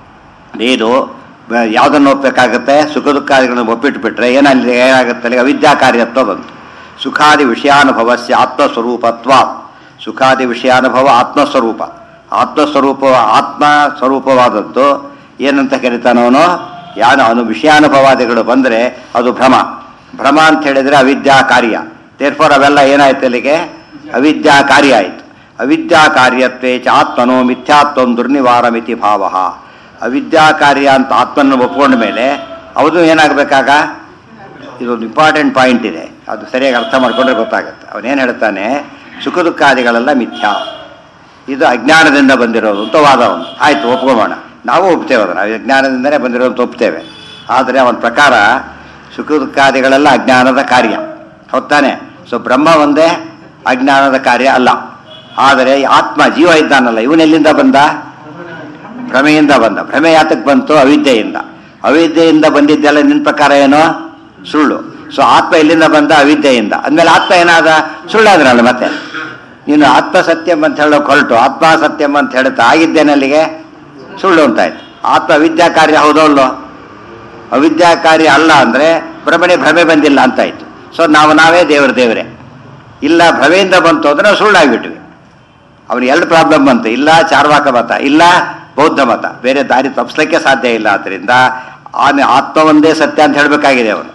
A: ನೀನು ಬ- ಯಾವುದನ್ನು ಒಪ್ಪಬೇಕಾಗತ್ತೆ ಸುಖ ದುಃಖಾದಿಗಳನ್ನು ಒಪ್ಪಿಟ್ಬಿಟ್ರೆ ಏನಲ್ಲಿ ಏನಾಗುತ್ತೆ ಅಲ್ಲಿ ಅವಿದ್ಯಾ ಕಾರ್ಯತ್ವ ಬಂತು ಸುಖಾದಿ ವಿಷಯಾನುಭವಸ್ಯ ಆತ್ಮಸ್ವರೂಪತ್ವ ಸುಖಾದಿ ವಿಷಯಾನುಭವ ಆತ್ಮಸ್ವರೂಪ ಆತ್ಮಸ್ವರೂಪ ಆತ್ಮ ಸ್ವರೂಪವಾದದ್ದು ಏನಂತ ಕರಿತಾನವನು ಯಾನು ಅನು ವಿಷಯಾನುಭವಾದಿಗಳು ಬಂದರೆ ಅದು ಭ್ರಮ ಭ್ರಮ ಅಂತ ಹೇಳಿದ್ರೆ ಅವಿದ್ಯಾ ಕಾರ್ಯ ದೇರ್ಫೋರ್ ಅವೆಲ್ಲ ಏನಾಯ್ತು ಅಲ್ಲಿಗೆ ಅವಿದ್ಯಾ ಕಾರ್ಯ ಆಯಿತು ಅವಿದ್ಯಾ ಕಾರ್ಯತ್ವೇ ಚ ಆತ್ಮನೋ ಮಿಥ್ಯಾತ್ವಂ ದುರ್ನಿವಾರಮಿತಿ ಭಾವ ಅವಿದ್ಯಾ ಕಾರ್ಯ ಅಂತ ಆತ್ಮನ ಒಪ್ಕೊಂಡ ಮೇಲೆ ಅವನು ಏನಾಗಬೇಕಾಗ ಇದೊಂದು ಇಂಪಾರ್ಟೆಂಟ್ ಪಾಯಿಂಟ್ ಇದೆ ಅದು ಸರಿಯಾಗಿ ಅರ್ಥ ಮಾಡ್ಕೊಂಡ್ರೆ ಗೊತ್ತಾಗುತ್ತೆ ಅವನೇನು ಹೇಳ್ತಾನೆ ಸುಖ ದುಃಖಾದಿಗಳೆಲ್ಲ ಮಿಥ್ಯಾ ಇದು ಅಜ್ಞಾನದಿಂದ ಬಂದಿರೋದು ಅಂತ ವಾದ ಅವನು ಆಯ್ತು ಒಪ್ಕೊಳ್ಳೋಣ ನಾವು ಒಪ್ತೇವೆ ಅದನ್ನು ಅಜ್ಞಾನದಿಂದನೇ ಬಂದಿರೋದು ಅಂತ ಒಪ್ತೇವೆ ಆದರೆ ಅವನ ಪ್ರಕಾರ ಸುಖ ದುಃಖಾದಿಗಳೆಲ್ಲ ಅಜ್ಞಾನದ ಕಾರ್ಯ ಹೊತ್ತಾನೆ ಸೊ ಬ್ರಹ್ಮ ಒಂದೇ ಅಜ್ಞಾನದ ಕಾರ್ಯ ಅಲ್ಲ ಆದರೆ ಈ ಆತ್ಮ ಜೀವ ಇದ್ದಾನಲ್ಲ ಇವನೆಲ್ಲಿಂದ ಬಂದ ಭ್ರಮೆಯಿಂದ ಬಂದ ಭ್ರಮೆ ಯಾತಕ್ಕೆ ಬಂತು ಅವಿದ್ಯೆಯಿಂದ ಅವಿದ್ಯೆಯಿಂದ ಬಂದಿದ್ದೆಲ್ಲ ನಿನ್ನ ಪ್ರಕಾರ ಏನು ಸುಳ್ಳು ಸೊ ಆತ್ಮ ಎಲ್ಲಿಂದ ಬಂದ ಅವಿದ್ಯೆಯಿಂದ ಅಂದಮೇಲೆ ಆತ್ಮ ಏನಾದ ಸುಳ್ಳಾದ್ರಲ್ಲ ಮತ್ತೆ ನೀನು ಆತ್ಮ ಸತ್ಯಂ ಅಂತ ಹೇಳೋಕೆ ಹೊರಟು ಆತ್ಮ ಸತ್ಯಂ ಅಂತ ಹೇಳುತ್ತಾ ಆಗಿದ್ದೇನೆ ಅಲ್ಲಿಗೆ ಸುಳ್ಳು ಅಂತಾಯ್ತು ಆತ್ಮ ಅವಿದ್ಯಾ ಕಾರ್ಯ ಹೌದಲ್ಲೋ ಅವಿದ್ಯಾ ಕಾರ್ಯ ಅಲ್ಲ ಅಂದ್ರೆ ಭ್ರಮಣೆ ಭ್ರಮೆ ಬಂದಿಲ್ಲ ಅಂತಾಯ್ತು ಸೊ ನಾವು ನಾವೇ ದೇವರ ದೇವರೇ ಇಲ್ಲ ಭ್ರಮೆಯಿಂದ ಬಂತು ಅಂದ್ರೆ ನಾವು ಸುಳ್ಳಾಗ್ಬಿಟ್ವಿ ಅವನಿಗೆ ಎರಡು ಪ್ರಾಬ್ಲಮ್ ಬಂತು ಇಲ್ಲ ಚಾರ್ವಾಕ ಮತ ಇಲ್ಲ ಬೌದ್ಧ ಮತ ಬೇರೆ ದಾರಿ ತಪ್ಪಿಸ್ಲಿಕ್ಕೆ ಸಾಧ್ಯ ಇಲ್ಲ ಆದ್ದರಿಂದ ಆನೆ ಆತ್ಮ ಒಂದೇ ಸತ್ಯ ಅಂತ ಹೇಳಬೇಕಾಗಿದೆ ಅವನು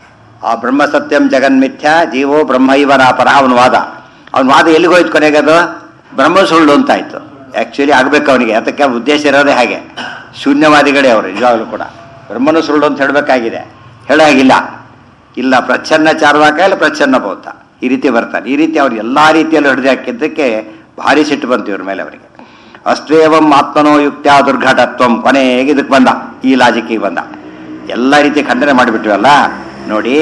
A: ಆ ಬ್ರಹ್ಮ ಸತ್ಯಂ ಜಗನ್ಮಿಥ್ಯ ಜೀವೋ ಬ್ರಹ್ಮ ಇವನಾಪರ ಅವನ ವಾದ ಅವನ ವಾದ ಎಲ್ಲಿಗೆ ಹೋಯ್ತು ಕೊನೆಗೆ ಅದು ಬ್ರಹ್ಮ ಸುಳ್ಳು ಅಂತಾಯ್ತು ಆ್ಯಕ್ಚುಲಿ ಆಗ್ಬೇಕು ಅವನಿಗೆ ಅದಕ್ಕೆ ಅವ್ನ ಉದ್ದೇಶ ಇರೋದೇ ಹಾಗೆ ಶೂನ್ಯವಾದಿಗಳೇ ಅವರು ನಿಜವಾಗ್ಲೂ ಕೂಡ ಬ್ರಹ್ಮನು ಸುಳ್ಳು ಅಂತ ಹೇಳಬೇಕಾಗಿದೆ ಹೇಳಾಗಿಲ್ಲ ಇಲ್ಲ ಪ್ರಚ್ಛನ್ನ ಚಾರ್ವಾಕ ಇಲ್ಲ ಪ್ರಚ್ಛನ್ನ ಬೌದ್ಧ ಈ ರೀತಿ ಬರ್ತಾನೆ ಈ ರೀತಿ ಅವ್ರು ಎಲ್ಲ ರೀತಿಯಲ್ಲೂ ಹಿಡಿದು ಹಾಕಿದ್ದಕ್ಕೆ ಭಾರಿ ಸಿಟ್ಟು ಬಂತು ಇವ್ರ ಮೇಲೆ ಅವರಿಗೆ ಅಸ್ವೇವಂ ಆತ್ಮನೋ ಯುಕ್ತ್ಯ ದುರ್ಘಟತ್ವಂ ಕೊನೆಗೆ ಇದಕ್ಕೆ ಬಂದ ಈ ಲಾಜಿಕ್ಕಿಗೆ ಬಂದ ಎಲ್ಲ ರೀತಿ ಖಂಡನೆ ಮಾಡಿಬಿಟ್ವಲ್ಲ ನೋಡಿ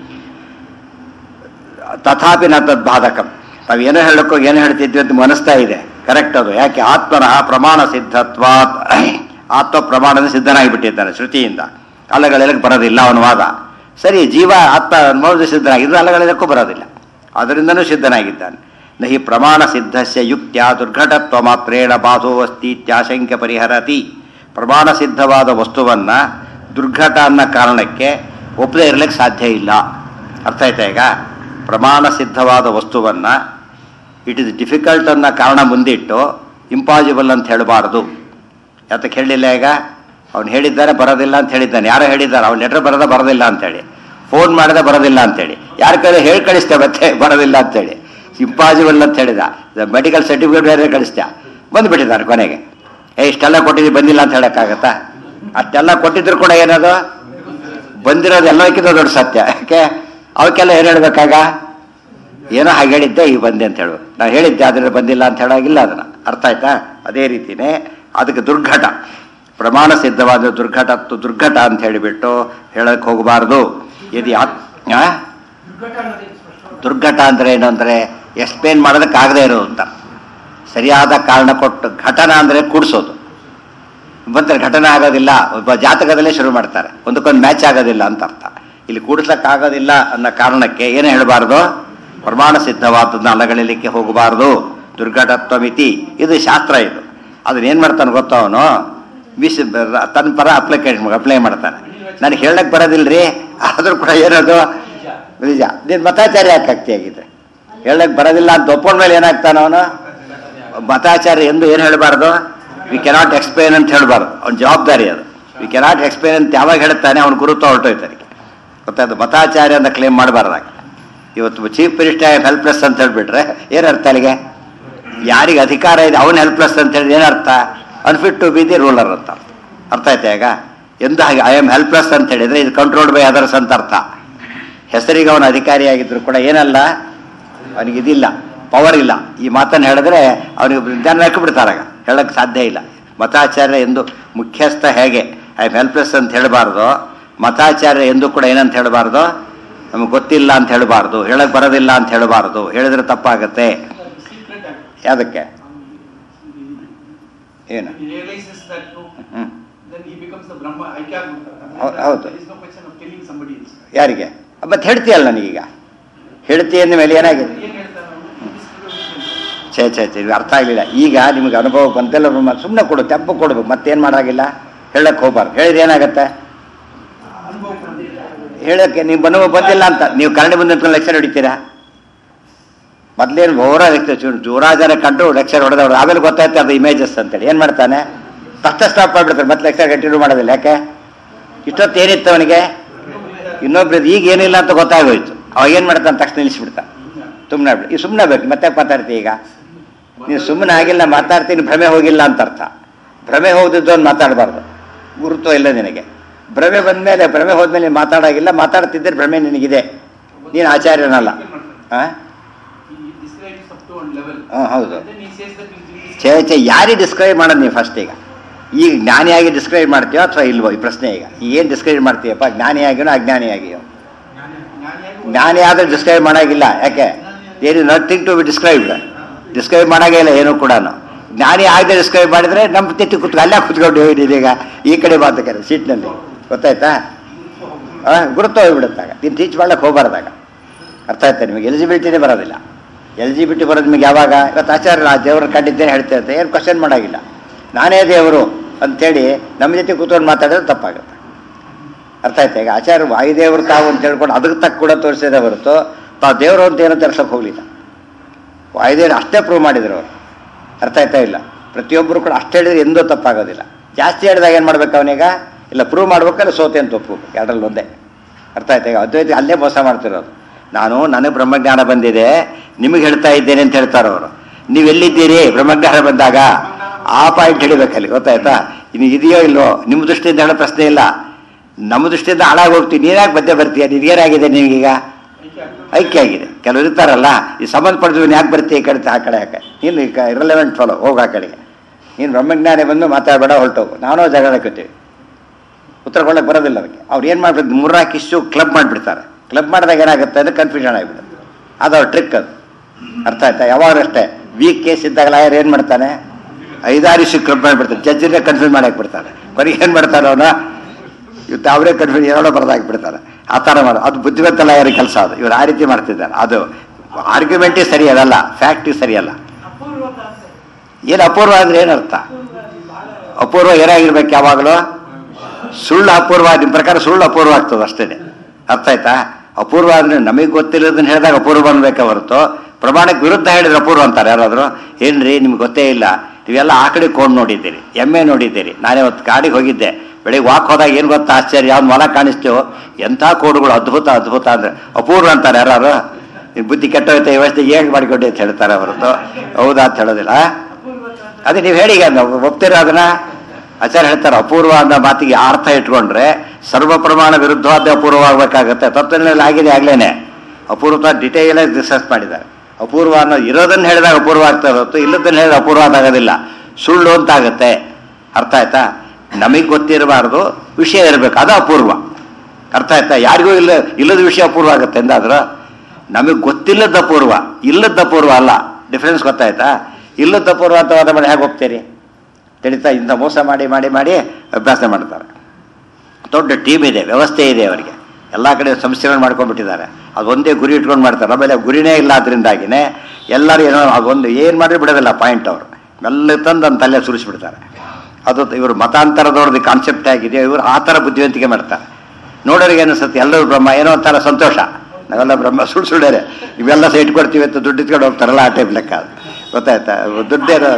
A: ತಥಾಪಿ ನ ತದ್ಬಾಧಕಂ ನಾವು ಏನೋ ಹೇಳಕ್ಕೋ ಏನೋ ಹೇಳ್ತಿದ್ವಿ ಅಂತ ಮನಸ್ತಾ ಇದೆ ಕರೆಕ್ಟ್ ಅದು ಯಾಕೆ ಆತ್ಮನಃ ಪ್ರಮಾಣ ಸಿದ್ಧತ್ವಾತ್ ಆತ್ಮ ಪ್ರಮಾಣದ ಸಿದ್ಧನಾಗಿಬಿಟ್ಟಿದ್ದಾನೆ ಶ್ರುತಿಯಿಂದ ಅಲ್ಲಗಳೆಲ್ಲಕ್ಕೆ ಬರೋದಿಲ್ಲ ಅವನ ವಾದ ಸರಿ ಜೀವ ಆತ್ಮ ಅನುಭವದ ಸಿದ್ಧನಾಗಿದ್ದು ಅಲ್ಲಗಳೆಲ್ಲಕ್ಕೂ ಬರೋದಿಲ್ಲ ಅದರಿಂದನೂ ಸಿದ್ಧನಾಗಿದ್ದಾನೆ ನ ಹಿ ಪ್ರಮಾಣ ಸಿದ್ಧಸ್ಯ ಯುಕ್ತ್ಯ ದುರ್ಘಟತ್ವ ಮಾತ್ರೇಣ ಬಾಧೋ ಅಸ್ತಿ ಇತ್ಯಾಶಂಕ್ಯ ಪರಿಹರತಿ ಪ್ರಮಾಣ ಸಿದ್ಧವಾದ ವಸ್ತುವನ್ನ ದುರ್ಘಟ ಅನ್ನೋ ಕಾರಣಕ್ಕೆ ಒಪ್ಪದೇ ಇರಲಿಕ್ಕೆ ಸಾಧ್ಯ ಇಲ್ಲ ಅರ್ಥ ಆಯ್ತಾ ಈಗ ಪ್ರಮಾಣ ಸಿದ್ಧವಾದ ವಸ್ತುವನ್ನ ಇಟ್ ಇಸ್ ಡಿಫಿಕಲ್ಟ್ ಅನ್ನೋ ಕಾರಣ ಮುಂದಿಟ್ಟು ಇಂಪಾಸಿಬಲ್ ಅಂತ ಹೇಳಬಾರದು ಯಾತಕ್ಕೆ ಹೇಳಿಲ್ಲ ಈಗ ಅವ್ನು ಹೇಳಿದ್ದಾರೆ ಬರೋದಿಲ್ಲ ಅಂತ ಹೇಳಿದ್ದಾನೆ ಯಾರೋ ಹೇಳಿದ್ದಾರೆ ಅವ್ನು ಲೆಟರ್ ಬರೋದ ಬರೋದಿಲ್ಲ ಅಂತೇಳಿ ಫೋನ್ ಮಾಡಿದ ಬರೋದಿಲ್ಲ ಅಂತೇಳಿ ಯಾರ ಕಡೆ ಹೇಳಿ ಕಳಿಸ್ತೆ ಮತ್ತೆ ಬರೋದಿಲ್ಲ ಅಂತೇಳಿ ಇಂಪಾಸಿಬಲ್ ಅಂತ ಹೇಳಿದ ಮೆಡಿಕಲ್ ಸರ್ಟಿಫಿಕೇಟ್ ಬೇರೆ ಕಳಿಸ್ತೆ ಬಂದುಬಿಟ್ಟಿದ್ದಾರೆ ಕೊನೆಗೆ ಏ ಇಷ್ಟೆಲ್ಲ ಕೊಟ್ಟಿದ್ದು ಬಂದಿಲ್ಲ ಅಂತ ಹೇಳೋಕ್ಕಾಗತ್ತಾ ಅಷ್ಟೆಲ್ಲ ಕೊಟ್ಟಿದ್ರು ಕೂಡ ಏನದು ಬಂದಿರೋದು ಎಲ್ಲಕ್ಕಿಂತ ದೊಡ್ಡ ಸತ್ಯ ಯಾಕೆ ಅವಕ್ಕೆಲ್ಲ ಏನು ಹೇಳ್ಬೇಕಾಗ ಏನೋ ಹಾಗೆ ಹೇಳಿದ್ದೆ ಈಗ ಬಂದೆ ಅಂತ ಹೇಳು ನಾನು ಹೇಳಿದ್ದೆ ಆದರೆ ಬಂದಿಲ್ಲ ಅಂತ ಹೇಳಾಗಿಲ್ಲ ಅದನ್ನ ಅರ್ಥ ಆಯ್ತಾ ಅದೇ ರೀತಿನೇ ಅದಕ್ಕೆ ದುರ್ಘಟ ಪ್ರಮಾಣ ಸಿದ್ಧವಾದ ದುರ್ಘಟ ದುರ್ಘಟ ಅಂತ ಹೇಳಿಬಿಟ್ಟು ಹೇಳಕ್ ಹೋಗಬಾರ್ದು ಯದಿ ಆತ್ ಆ? ದುರ್ಘಟ ಅಂದ್ರೆ ಏನು ಅಂದ್ರೆ ಎಕ್ಸ್ಪ್ಲೇನ್ ಮಾಡೋದಕ್ಕಾಗದೇ ಇರೋದು ಅಂತ ಸರಿಯಾದ ಕಾರಣ ಕೊಟ್ಟು ಘಟನ ಅಂದ್ರೆ ಕೂಡಿಸೋದು ಬಂದ್ರೆ ಘಟನೆ ಆಗೋದಿಲ್ಲ ಒಬ್ಬ ಜಾತಕದಲ್ಲೇ ಶುರು ಮಾಡ್ತಾರೆ ಒಂದಕ್ಕೊಂದು ಮ್ಯಾಚ್ ಆಗೋದಿಲ್ಲ ಅಂತ ಅರ್ಥ ಇಲ್ಲಿ ಕೂಡಿಸ್ಲಕ್ಕಾಗೋದಿಲ್ಲ ಅನ್ನೋ ಕಾರಣಕ್ಕೆ ಏನು ಹೇಳಬಾರ್ದು ಪ್ರಮಾಣ ಸಿದ್ಧವಾದದನ್ನ ಅಲಗಳಿಲಿಕ್ಕೆ ಹೋಗಬಾರ್ದು ದುರ್ಘಟತ್ವ ಮಿತಿ ಇದು ಶಾಸ್ತ್ರ ಇದು ಅದನ್ನ ಏನು ಮಾಡ್ತಾನೆ ಗೊತ್ತಾ ಅವನು ಬಿಸಿ ತನ್ನ ಪರ ಅಪ್ಲಿಕೇಶನ್ ಅಪ್ಲೈ ಮಾಡ್ತಾನೆ ನನಗೆ ಹೇಳಕ್ ಬರೋದಿಲ್ರಿ ಆದ್ರೂ ಕೂಡ ಏನದು ನಿಜ ನೀನು ಮತಾಚಾರ್ಯ ಯಾಕೆ ಆಗ್ತಿಯಾಗಿದೆ ಹೇಳಕ್ ಬರೋದಿಲ್ಲ ಅಂತ ಒಪ್ಕೊಂಡ ಮೇಲೆ ಏನಾಗ್ತಾನ ಅವನು ಮತಾಚಾರ್ಯ ಎಂದು ಏನು ಹೇಳಬಾರ್ದು ವಿ ಕೆನಾಟ್ ಎಕ್ಸ್ಪ್ಲೇನ್ ಅಂತ ಹೇಳಬಾರ್ದು ಅವ್ನ ಜವಾಬ್ದಾರಿ ಅದು ವಿ ಕೆನಾಟ್ ಎಕ್ಸ್ಪ್ಲೇನ್ ಅಂತ ಯಾವಾಗ ಹೇಳ್ತಾನೆ ಅವ್ನು ಗುರುತ್ವ ಹೊರಟೋಯ್ತಾನೆ ಗೊತ್ತಾಯ್ತು ಮತಾಚಾರ್ಯ ಅಂತ ಕ್ಲೇಮ್ ಮಾಡಬಾರ್ದಾಗ ಇವತ್ತು ಚೀಫ್ ಮಿನಿಸ್ಟರ್ ಹೆಲ್ಪ್ಲೆಸ್ ಅಂತ ಹೇಳ್ಬಿಟ್ರೆ ಏನು ಅರ್ಥ ಅಲ್ಲಿಗೆ ಯಾರಿಗೆ ಅಧಿಕಾರ ಇದೆ ಅವನು ಹೆಲ್ಪ್ಲೆಸ್ ಅಂತ ಹೇಳಿದ್ರೆ ಏನರ್ಥ unfit to be the ruler ಅಂತ ಅರ್ಥ. ಅರ್ಥ ಆಯ್ತಾ ಈಗ ಎಂದು ಹಾಗೆ ಐ ಆಮ್ ಹೆಲ್ಪ್ಲೆಸ್ ಅಂತ ಹೇಳಿದ್ರೆ ಇದು ಕಂಟ್ರೋಲ್ಡ್ ಬೈ ಅದರ್ಸ್ ಅಂತ ಅರ್ಥ ಹೆಸರಿಗೆ ಅವನ ಅಧಿಕಾರಿಯಾಗಿದ್ರು ಕೂಡ ಏನಲ್ಲ ಅವನಿಗೆ ಇದಿಲ್ಲ ಪವರ್ ಇಲ್ಲ ಈ ಮಾತನ್ನು ಹೇಳಿದ್ರೆ ಅವನಿಗೆ ಜನ ಹಾಕಿಬಿಡ್ತಾರಾಗ ಹೇಳಕ್ಕೆ ಸಾಧ್ಯ ಇಲ್ಲ ಮತಾಚಾರ್ಯ ಎಂದು ಮುಖ್ಯಸ್ಥ ಹೇಗೆ ಐ ಆಮ್ ಹೆಲ್ಪ್ಲೆಸ್ ಅಂತ ಹೇಳಬಾರ್ದು ಮತಾಚಾರ್ಯ ಎಂದು ಕೂಡ ಏನಂತ ಹೇಳಬಾರ್ದು ನಮಗೆ ಗೊತ್ತಿಲ್ಲ ಅಂತ ಹೇಳಬಾರ್ದು ಹೇಳಕ್ ಬರೋದಿಲ್ಲ ಅಂತ ಹೇಳಬಾರ್ದು ಹೇಳಿದ್ರೆ ತಪ್ಪಾಗತ್ತೆ ಯಾವುದಕ್ಕೆ ಏನು
B: He realizes that no,
A: hmm.
B: then he becomes the Brahma. I can't.
A: ಹೌ- ಹೌದು.
B: There is no question of killing somebody else.
A: ಯಾರಿಗೆ ಮತ್ತೆ ಹೇಳ್ತೀಯಲ್ಲ ನನಗೀಗ ಹೇಳ್ತೀಯ ಅಂದ ಮೇಲೆ ಏನಾಗಿದೆ
B: ಏನ್ ಹೇಳ್ತಾನೆ ಅವನು? This is
A: ಛೇ ಛೇ ಛೇ ಇದು ಅರ್ಥ ಆಗಲಿಲ್ಲ ಈಗ ನಿಮಗೆ ಅನುಭವ ಬಂತೆಲ್ಲ ಸುಮ್ಮನೆ ಕೊಡು ತೆಪ್ಪು ಕೊಡ್ಬೇಕು ಮತ್ತೇನು ಮಾಡಾಗಿಲ್ಲ ಹೇಳಕ್ಕೆ ಹೋಗ್ಬಾರ್ದು ಹೇಳಿದ್ರೆ ಏನಾಗತ್ತೆ
B: ಅನುಭವ ಬಂದಿಲ್ಲ.
A: ಹೇಳಕ್ಕೆ ನೀವು ಅನುಭವ ಬಂದಿಲ್ಲ ಅಂತ ನೀವು ಕನ್ನಡ ಬಂದ ಲೆಕ್ಚರ್ ಹೊಡಿತೀರಾ ಮೊದ್ಲೇನು ಓವರ ಜೋರಾಜನ ಕಂಡು ಲೆಕ್ಚರ್ ಹೊಡೆದವ್ರು ಆಮೇಲೆ ಗೊತ್ತಾಯ್ತು ಅದು ಇಮೇಜಸ್ ಅಂತೇಳಿ ಏನು ಮಾಡ್ತಾನೆ ತಕ್ಷಣ ಸ್ಟಾಪ್ ಮಾಡಿಬಿಡ್ತಾರೆ ಮತ್ತೆ ಲೆಕ್ಚರ್ ಕಂಟಿನ್ಯೂ ಮಾಡೋದಿಲ್ಲ ಯಾಕೆ ಇಷ್ಟೊತ್ತು ಏನಿತ್ತು ಅವನಿಗೆ ಇನ್ನೊಬ್ರದ್ದು ಈಗ ಏನಿಲ್ಲ ಅಂತ ಗೊತ್ತಾಗೋಯ್ತು ಅವಾಗ ಏನು ಮಾಡ್ತಾನೆ ತಕ್ಷಣ ನಿಲ್ಲಿಸ್ಬಿಡ್ತಾನೆ ಸುಮ್ಮನೆ ಈ ಸುಮ್ಮನೆ ಬೇಕು ಮತ್ತೆ ಮಾತಾಡ್ತಿ ಈಗ ನೀವು ಸುಮ್ಮನೆ ಆಗಿಲ್ಲ ಮಾತಾಡ್ತೀನಿ ಭ್ರಮೆ ಹೋಗಿಲ್ಲ ಅಂತ ಅರ್ಥ ಭ್ರಮೆ ಹೋಗಿದ್ದು ಅಂತ ಮಾತಾಡಬಾರ್ದು ಗುರುತ್ವ ಇಲ್ಲ ನಿನಗೆ ಭ್ರಮೆ ಬಂದಮೇಲೆ ಭ್ರಮೆ ಹೋದ್ಮೇಲೆ ನೀನು ಮಾತಾಡಾಗಿಲ್ಲ ಮಾತಾಡ್ತಿದ್ದರೆ ಭ್ರಮೆ ನಿನಗಿದೆ ನೀನು ಆಚಾರ್ಯನಲ್ಲ ಹಾಂ
B: He describes up to one level.
A: ಹಾಂ ಹೌದು
B: And then he says that he is
A: ಛೇ ಛೇ ಯಾರಿಗೆ ಡಿಸ್ಕ್ರೈಬ್ ಮಾಡೋದು ನೀವು ಫಸ್ಟ್ ಈಗ ಈಗ ಜ್ಞಾನಿಯಾಗಿ ಡಿಸ್ಕ್ರೈಬ್ ಮಾಡ್ತೀಯೋ ಅಥವಾ ಇಲ್ವೋ ಈ ಪ್ರಶ್ನೆ ಈಗ ಏನು ಡಿಸ್ಕ್ರೈಬ್ ಮಾಡ್ತೀಯಪ್ಪ ಜ್ಞಾನಿಯಾಗಿಯೋ ಅಜ್ಞಾನಿಯಾಗಿಯೋ
B: ಜ್ಞಾನಿಯಾಗಿ
A: ಜ್ಞಾನಿ ಆದ್ರೆ ಡಿಸ್ಕ್ರೈಬ್ ಮಾಡಾಗಿಲ್ಲ ಯಾಕೆ there is nothing to be described describe ಮಾಡಾಗೇ ಇಲ್ಲ ಏನು ಕೂಡ ಜ್ಞಾನಿ ಆಗದೆ ಡಿಸ್ಕ್ರೈಬ್ ಮಾಡಿದ್ರೆ ನಮ್ಮ ತೆತ್ತಿ ಕುತ್ಕೊ ಅಲ್ಲೇ ಕುತ್ಕೊಂಡು ಹೋಗಿದ್ದೀಗ ಈ ಕಡೆ ಮಾತಕ್ಕೆ ಸೀಟ್ನಲ್ಲಿ ಗೊತ್ತಾಯ್ತಾ ಆ, ಗುರುತ್ವ ಹೋಗ್ಬಿಡುತ್ತಾಗ ನೀನು ಟೀಚ್ ಮಾಡ್ಲಿಕ್ಕೆ ಹೋಗ್ಬಾರ್ದಾಗ ಅರ್ಥ ಆಯ್ತಾ ನಿಮಗೆ ಎಲಿಜಿಬಿಲಿಟಿನೇ ಬರೋದಿಲ್ಲ ಎಲಿಜಿಬಿಲಿಟಿ ಬರೋದು ನಿಮಗೆ ಯಾವಾಗ ಇವತ್ತು ಆಚಾರ್ಯ ಆ ದೇವ್ರನ್ನ ಕಂಡಿದ್ದೇನೆ ಹೇಳ್ತಾ ಇರ್ತಾರೆ ಏನು ಕ್ವಶನ್ ಮಾಡಾಗಿಲ್ಲ ನಾನೇ ದೇವರು ಅಂತೇಳಿ ನಮ್ಮ ಜೊತೆ ಕೂತ್ಕೊಂಡು ಮಾತಾಡಿದ್ರೆ ತಪ್ಪಾಗುತ್ತೆ ಅರ್ಥ ಆಯ್ತಾ ಈಗ ಆಚಾರ್ಯ ವಾಯುದೇವರು ತಾವು ಅಂತ ಹೇಳ್ಕೊಂಡು ಅದಕ್ಕೆ ತಕ್ಕ ಕೂಡ ತೋರಿಸಿದೆ ಹೊರತು ತಾವು ದೇವರು ಅಂತ ಏನೋ ತರ್ಸಕ್ಕೆ ಹೋಗಲಿಲ್ಲ ವಾಯುದೇವರು ಅಷ್ಟೇ ಪ್ರೂವ್ ಮಾಡಿದ್ರು ಅವರು ಅರ್ಥ ಆಯ್ತಾ ಇಲ್ಲ ಪ್ರತಿಯೊಬ್ಬರು ಕೂಡ ಅಷ್ಟು ಹೇಳಿದ್ರೆ ಎಂದೂ ತಪ್ಪಾಗೋದಿಲ್ಲ ಜಾಸ್ತಿ ಹೇಳಿದಾಗ ಏನು ಮಾಡ್ಬೇಕು ಅವನೀಗ ಇಲ್ಲ ಪ್ರೂವ್ ಮಾಡ್ಬೇಕಲ್ಲ ಸೋತೆ ಅಂತ ಒಪ್ಬೇಕು ಎರಡರಲ್ಲಿ ಒಂದೇ ಅರ್ಥ ಆಯ್ತಾ ಈಗ ಅದ್ವೈತ ಅಲ್ಲೇ ಮೋಸ ಮಾಡ್ತಿರೋದು ನಾನು ನನಗೆ ಬ್ರಹ್ಮಜ್ಞಾನ ಬಂದಿದೆ ನಿಮಗೆ ಹೇಳ್ತಾ ಇದ್ದೇನೆ ಅಂತ ಹೇಳ್ತಾರೆ ಅವರು ನೀವು ಎಲ್ಲಿದ್ದೀರಿ ಬ್ರಹ್ಮಜ್ಞಾನ ಬಂದಾಗ ಆ ಪಾಯಿಂಟ್ ಹಿಡಿಬೇಕಲ್ಲಿ ಗೊತ್ತಾಯ್ತಾ ಇನ್ನು ಇದೆಯೋ ಇಲ್ವೋ ನಿಮ್ಮ ದೃಷ್ಟಿಯಿಂದ ಹೇಳೋ ಪ್ರಶ್ನೆ ಇಲ್ಲ ನಮ್ಮ ದೃಷ್ಟಿಯಿಂದ ಹಾಳಾಗಿ ಹೋಗ್ತೀವಿ ನೀನ್ಯಾಕೆ ಮಧ್ಯೆ ಬರ್ತೀಯ ನಿನಗೇನಾಗಿದೆ ನಿನಗೀಗ ಐಕ್ಯ ಆಗಿದೆ ಕೆಲವರು ಇರ್ತಾರಲ್ಲ ಈ ಸಂಬಂಧಪಟ್ಟಿದ್ವಿ ಯಾಕೆ ಬರ್ತೀಯ ಈ ಕಡೆ ಆ ಕಡೆ ಯಾಕೆ ನೀನು ಈಗ ಇರಲೆವೆಂಟ್ ಫಾಲೋ ಹೋಗು ಆ ಕಡೆಗೆ ನೀನು ಬ್ರಹ್ಮಜ್ಞಾನಿ ಬಂದು ಮಾತಾಡಬೇಡ ಹೊರಟೋಗು ನಾನೂ ಜಗಳ ಹಾಕೋತೀವಿ ಉತ್ತರ ಕೊಡಕ್ಕೆ ಬರೋದಿಲ್ಲ ಅದಕ್ಕೆ ಅವ್ರು ಏನು ಮಾಡ್ಬೇಕು ಮೂರ್ನಾಲ್ಕು ಇಶ್ಯೂ ಕ್ಲಬ್ ಮಾಡಿಬಿಡ್ತಾರೆ ಕ್ಲಬ್ ಮಾಡಿದಾಗ ಏನಾಗುತ್ತೆ ಅಂದರೆ ಕನ್ಫ್ಯೂಷನ್ ಆಗಿಬಿಡುತ್ತೆ ಅದು ಅವ್ರ ಟ್ರಿಕ್ ಅದು ಅರ್ಥ ಆಯ್ತಾ ಯಾವಾಗಲೂ ಅಷ್ಟೇ ವೀಕ್ ಕೇಸ್ ಇದ್ದಾಗ ಲಾಯರ್ ಏನು ಮಾಡ್ತಾನೆ ಐದಾರು ಇಶ್ಯೂ ಕ್ಲಬ್ ಮಾಡಿಬಿಡ್ತಾನೆ ಜಡ್ಜಿನೇ ಕನ್ಫ್ಯೂಸ್ ಮಾಡಕ್ಕೆ ಬಿಡ್ತಾನೆ ಕೊನೆಗೆ ಏನು ಮಾಡ್ತಾನೆ ಅವನು ಇವತ್ತು ಅವರೇ ಕನ್ಫ್ಯೂಸ್ ಎರಡೋ ಬರೆದಾಕ್ಬಿಡ್ತಾರೆ ಆ ಥರ ಮಾಡೋ ಅದು ಬುದ್ಧಿವಂತ ಲಾಯರ್ ಕೆಲಸ ಅದು ಇವ್ರು ಆ ರೀತಿ ಮಾಡ್ತಿದ್ದಾರೆ ಅದು ಆರ್ಗ್ಯುಮೆಂಟೇ ಸರಿ ಅದಲ್ಲ ಫ್ಯಾಕ್ಟ್ ಸರಿಯಲ್ಲ ಏನು ಅಪೂರ್ವ ಅಂದ್ರೆ ಏನರ್ಥ ಅಪೂರ್ವ ಏನಾಗಿರ್ಬೇಕು ಯಾವಾಗಲೂ ಸುಳ್ಳು ಅಪೂರ್ವ ನಿಮ್ಮ ಪ್ರಕಾರ ಸುಳ್ಳು ಅಪೂರ್ವ ಆಗ್ತದೆ ಅಷ್ಟೇ ಅರ್ಥ ಆಯ್ತಾ ಅಪೂರ್ವ ಅಂದ್ರೆ ನಮಗೆ ಗೊತ್ತಿಲ್ಲದನ್ನ ಹೇಳಿದಾಗ ಅಪೂರ್ವ ಅನ್ಬೇಕೆ ಹೊರತು ಪ್ರಮಾಣಕ್ಕೆ ವಿರುದ್ಧ ಹೇಳಿದ್ರೆ ಅಪೂರ್ವ ಅಂತಾರೆ ಯಾರಾದರೂ ಏನ್ರಿ ನಿಮ್ಗೆ ಗೊತ್ತೇ ಇಲ್ಲ ನೀವೆಲ್ಲ ಆ ಕಡೆ ಕೊಂಡು ನೋಡಿದ್ದೀರಿ ಎಮ್ಮೆ ನೋಡಿದ್ದೀರಿ ನಾನೇ ಅವತ್ತು ಕಾಡಿಗೆ ಹೋಗಿದ್ದೆ ಬೆಳಿಗ್ಗೆ ವಾಕ್ ಹೋದಾಗ ಏನು ಗೊತ್ತಾ ಆಶ್ಚರ್ಯ ಅವ್ನು ಮೊಲ ಕಾಣಿಸ್ತೇವೋ ಎಂಥ ಕೋಡುಗಳು ಅದ್ಭುತ ಅದ್ಭುತ ಅಂದ್ರೆ ಅಪೂರ್ವ ಅಂತಾರೆ ಯಾರು ನಿನ್ ಬುದ್ಧಿ ಕೆಟ್ಟೋಯ್ತು ವ್ಯವಸ್ಥೆ ಹೇಗೆ ಮಾಡಿಕೊಂಡೆ ಅಂತ ಹೇಳ್ತಾರೆ ಹೊರತು ಹೌದಾ ಅಂತ ಹೇಳೋದಿಲ್ಲ ಅದೇ ನೀವು ಹೇಳಿ ಈಗ ನಾವು ಒಪ್ತೀರಾ ಅದನ್ನ ಆಚಾರ್ಯ ಹೇಳ್ತಾರೆ ಅಪೂರ್ವ ಅನ್ನೋ ಮಾತಿಗೆ ಆ ಅರ್ಥ ಇಟ್ಕೊಂಡ್ರೆ ಸರ್ವ ಪ್ರಮಾಣ ವಿರುದ್ಧವಾದ ಅಪೂರ್ವ ಆಗ್ಬೇಕಾಗತ್ತೆ ತತ್ವನಲ್ಲಿ ಆಗಿದೆ ಆಗ್ಲೇನೆ ಅಪೂರ್ವ ಡಿಟೇಲ್ ಆಗಿ ಡಿಸ್ಕಸ್ ಮಾಡಿದ್ದಾರೆ ಅಪೂರ್ವ ಅನ್ನೋ ಇರೋದನ್ನ ಹೇಳಿದಾಗ ಅಪೂರ್ವ ಆಗ್ತಾ ಹೊರತು ಇಲ್ಲದನ್ನ ಹೇಳಿದ್ರೆ ಅಪೂರ್ವ ಆಗೋದಿಲ್ಲ ಸುಳ್ಳು ಅಂತ ಆಗುತ್ತೆ ಅರ್ಥ ಆಯ್ತಾ ನಮಗೆ ಗೊತ್ತಿರಬಾರ್ದು ವಿಷಯ ಇರಬೇಕು ಅದು ಅಪೂರ್ವ ಅರ್ಥ ಆಯ್ತಾ ಯಾರಿಗೂ ಇಲ್ಲ ಇಲ್ಲದ ವಿಷಯ ಅಪೂರ್ವ ಆಗುತ್ತೆ ಎಂದಾದ್ರೂ ನಮಗೆ ಗೊತ್ತಿಲ್ಲದ ಅಪೂರ್ವ ಇಲ್ಲದ ಅಪೂರ್ವ ಅಲ್ಲ ಡಿಫ್ರೆನ್ಸ್ ಗೊತ್ತಾಯ್ತಾ ಇಲ್ಲದ ಅಪೂರ್ವ ಅಂತ ವಾದ ಮಾಡಿ ಹೇಗೆ ಹೋಗ್ತೀರಿ ತಿಳಿತಾ ಇಂಥ ಮೋಸ ಮಾಡಿ ಮಾಡಿ ಮಾಡಿ ಅಭ್ಯಾಸ ಮಾಡ್ತಾರೆ ದೊಡ್ಡ ಟೀಮ್ ಇದೆ ವ್ಯವಸ್ಥೆ ಇದೆ ಅವರಿಗೆ ಎಲ್ಲ ಕಡೆ ಸಂಸ್ಥೆಗಳು ಮಾಡ್ಕೊಂಡ್ಬಿಟ್ಟಿದ್ದಾರೆ ಅದು ಒಂದೇ ಗುರಿ ಇಟ್ಕೊಂಡು ಮಾಡ್ತಾರೆ ಆಮೇಲೆ ಗುರಿನೇ ಇಲ್ಲ ಅದರಿಂದಾಗಿನೇ ಎಲ್ಲರೂ ಏನೋ ಅದೊಂದು ಏನು ಮಾಡಿ ಬಿಡೋದಿಲ್ಲ ಪಾಯಿಂಟ್ ಅವರು ಮೆಲ್ಲ ತಂದು ನನ್ನ ತಲೆ ಸುರಿಸ್ಬಿಡ್ತಾರೆ ಅದು ಇವರು ಮತಾಂತರದವ್ರದ್ದು ಕಾನ್ಸೆಪ್ಟ್ ಆಗಿದೆ ಇವರು ಆ ಥರ ಬುದ್ಧಿವಂತಿಕೆ ಮಾಡ್ತಾರೆ ನೋಡೋರಿಗೆ ಅನಿಸುತ್ತೆ ಎಲ್ಲರೂ ಬ್ರಹ್ಮ ಏನೋ ಒಂಥರ ಸಂತೋಷ ನಾವೆಲ್ಲ ಬ್ರಹ್ಮ ಸುಳ್ಳು ಸುಳ್ಳೇರೆ ಇವೆಲ್ಲ ಸೈಟ್ ಕೊಡ್ತೀವಿ ಅಂತ ದುಡ್ಡು ಇಟ್ಕೊಂಡು ಹೋಗ್ತಾರಲ್ಲ ಆ ಟೈಪ್ ಲೆಕ್ಕ ಅದು ಗೊತ್ತಾಯ್ತಾ ದುಡ್ಡೇನೋ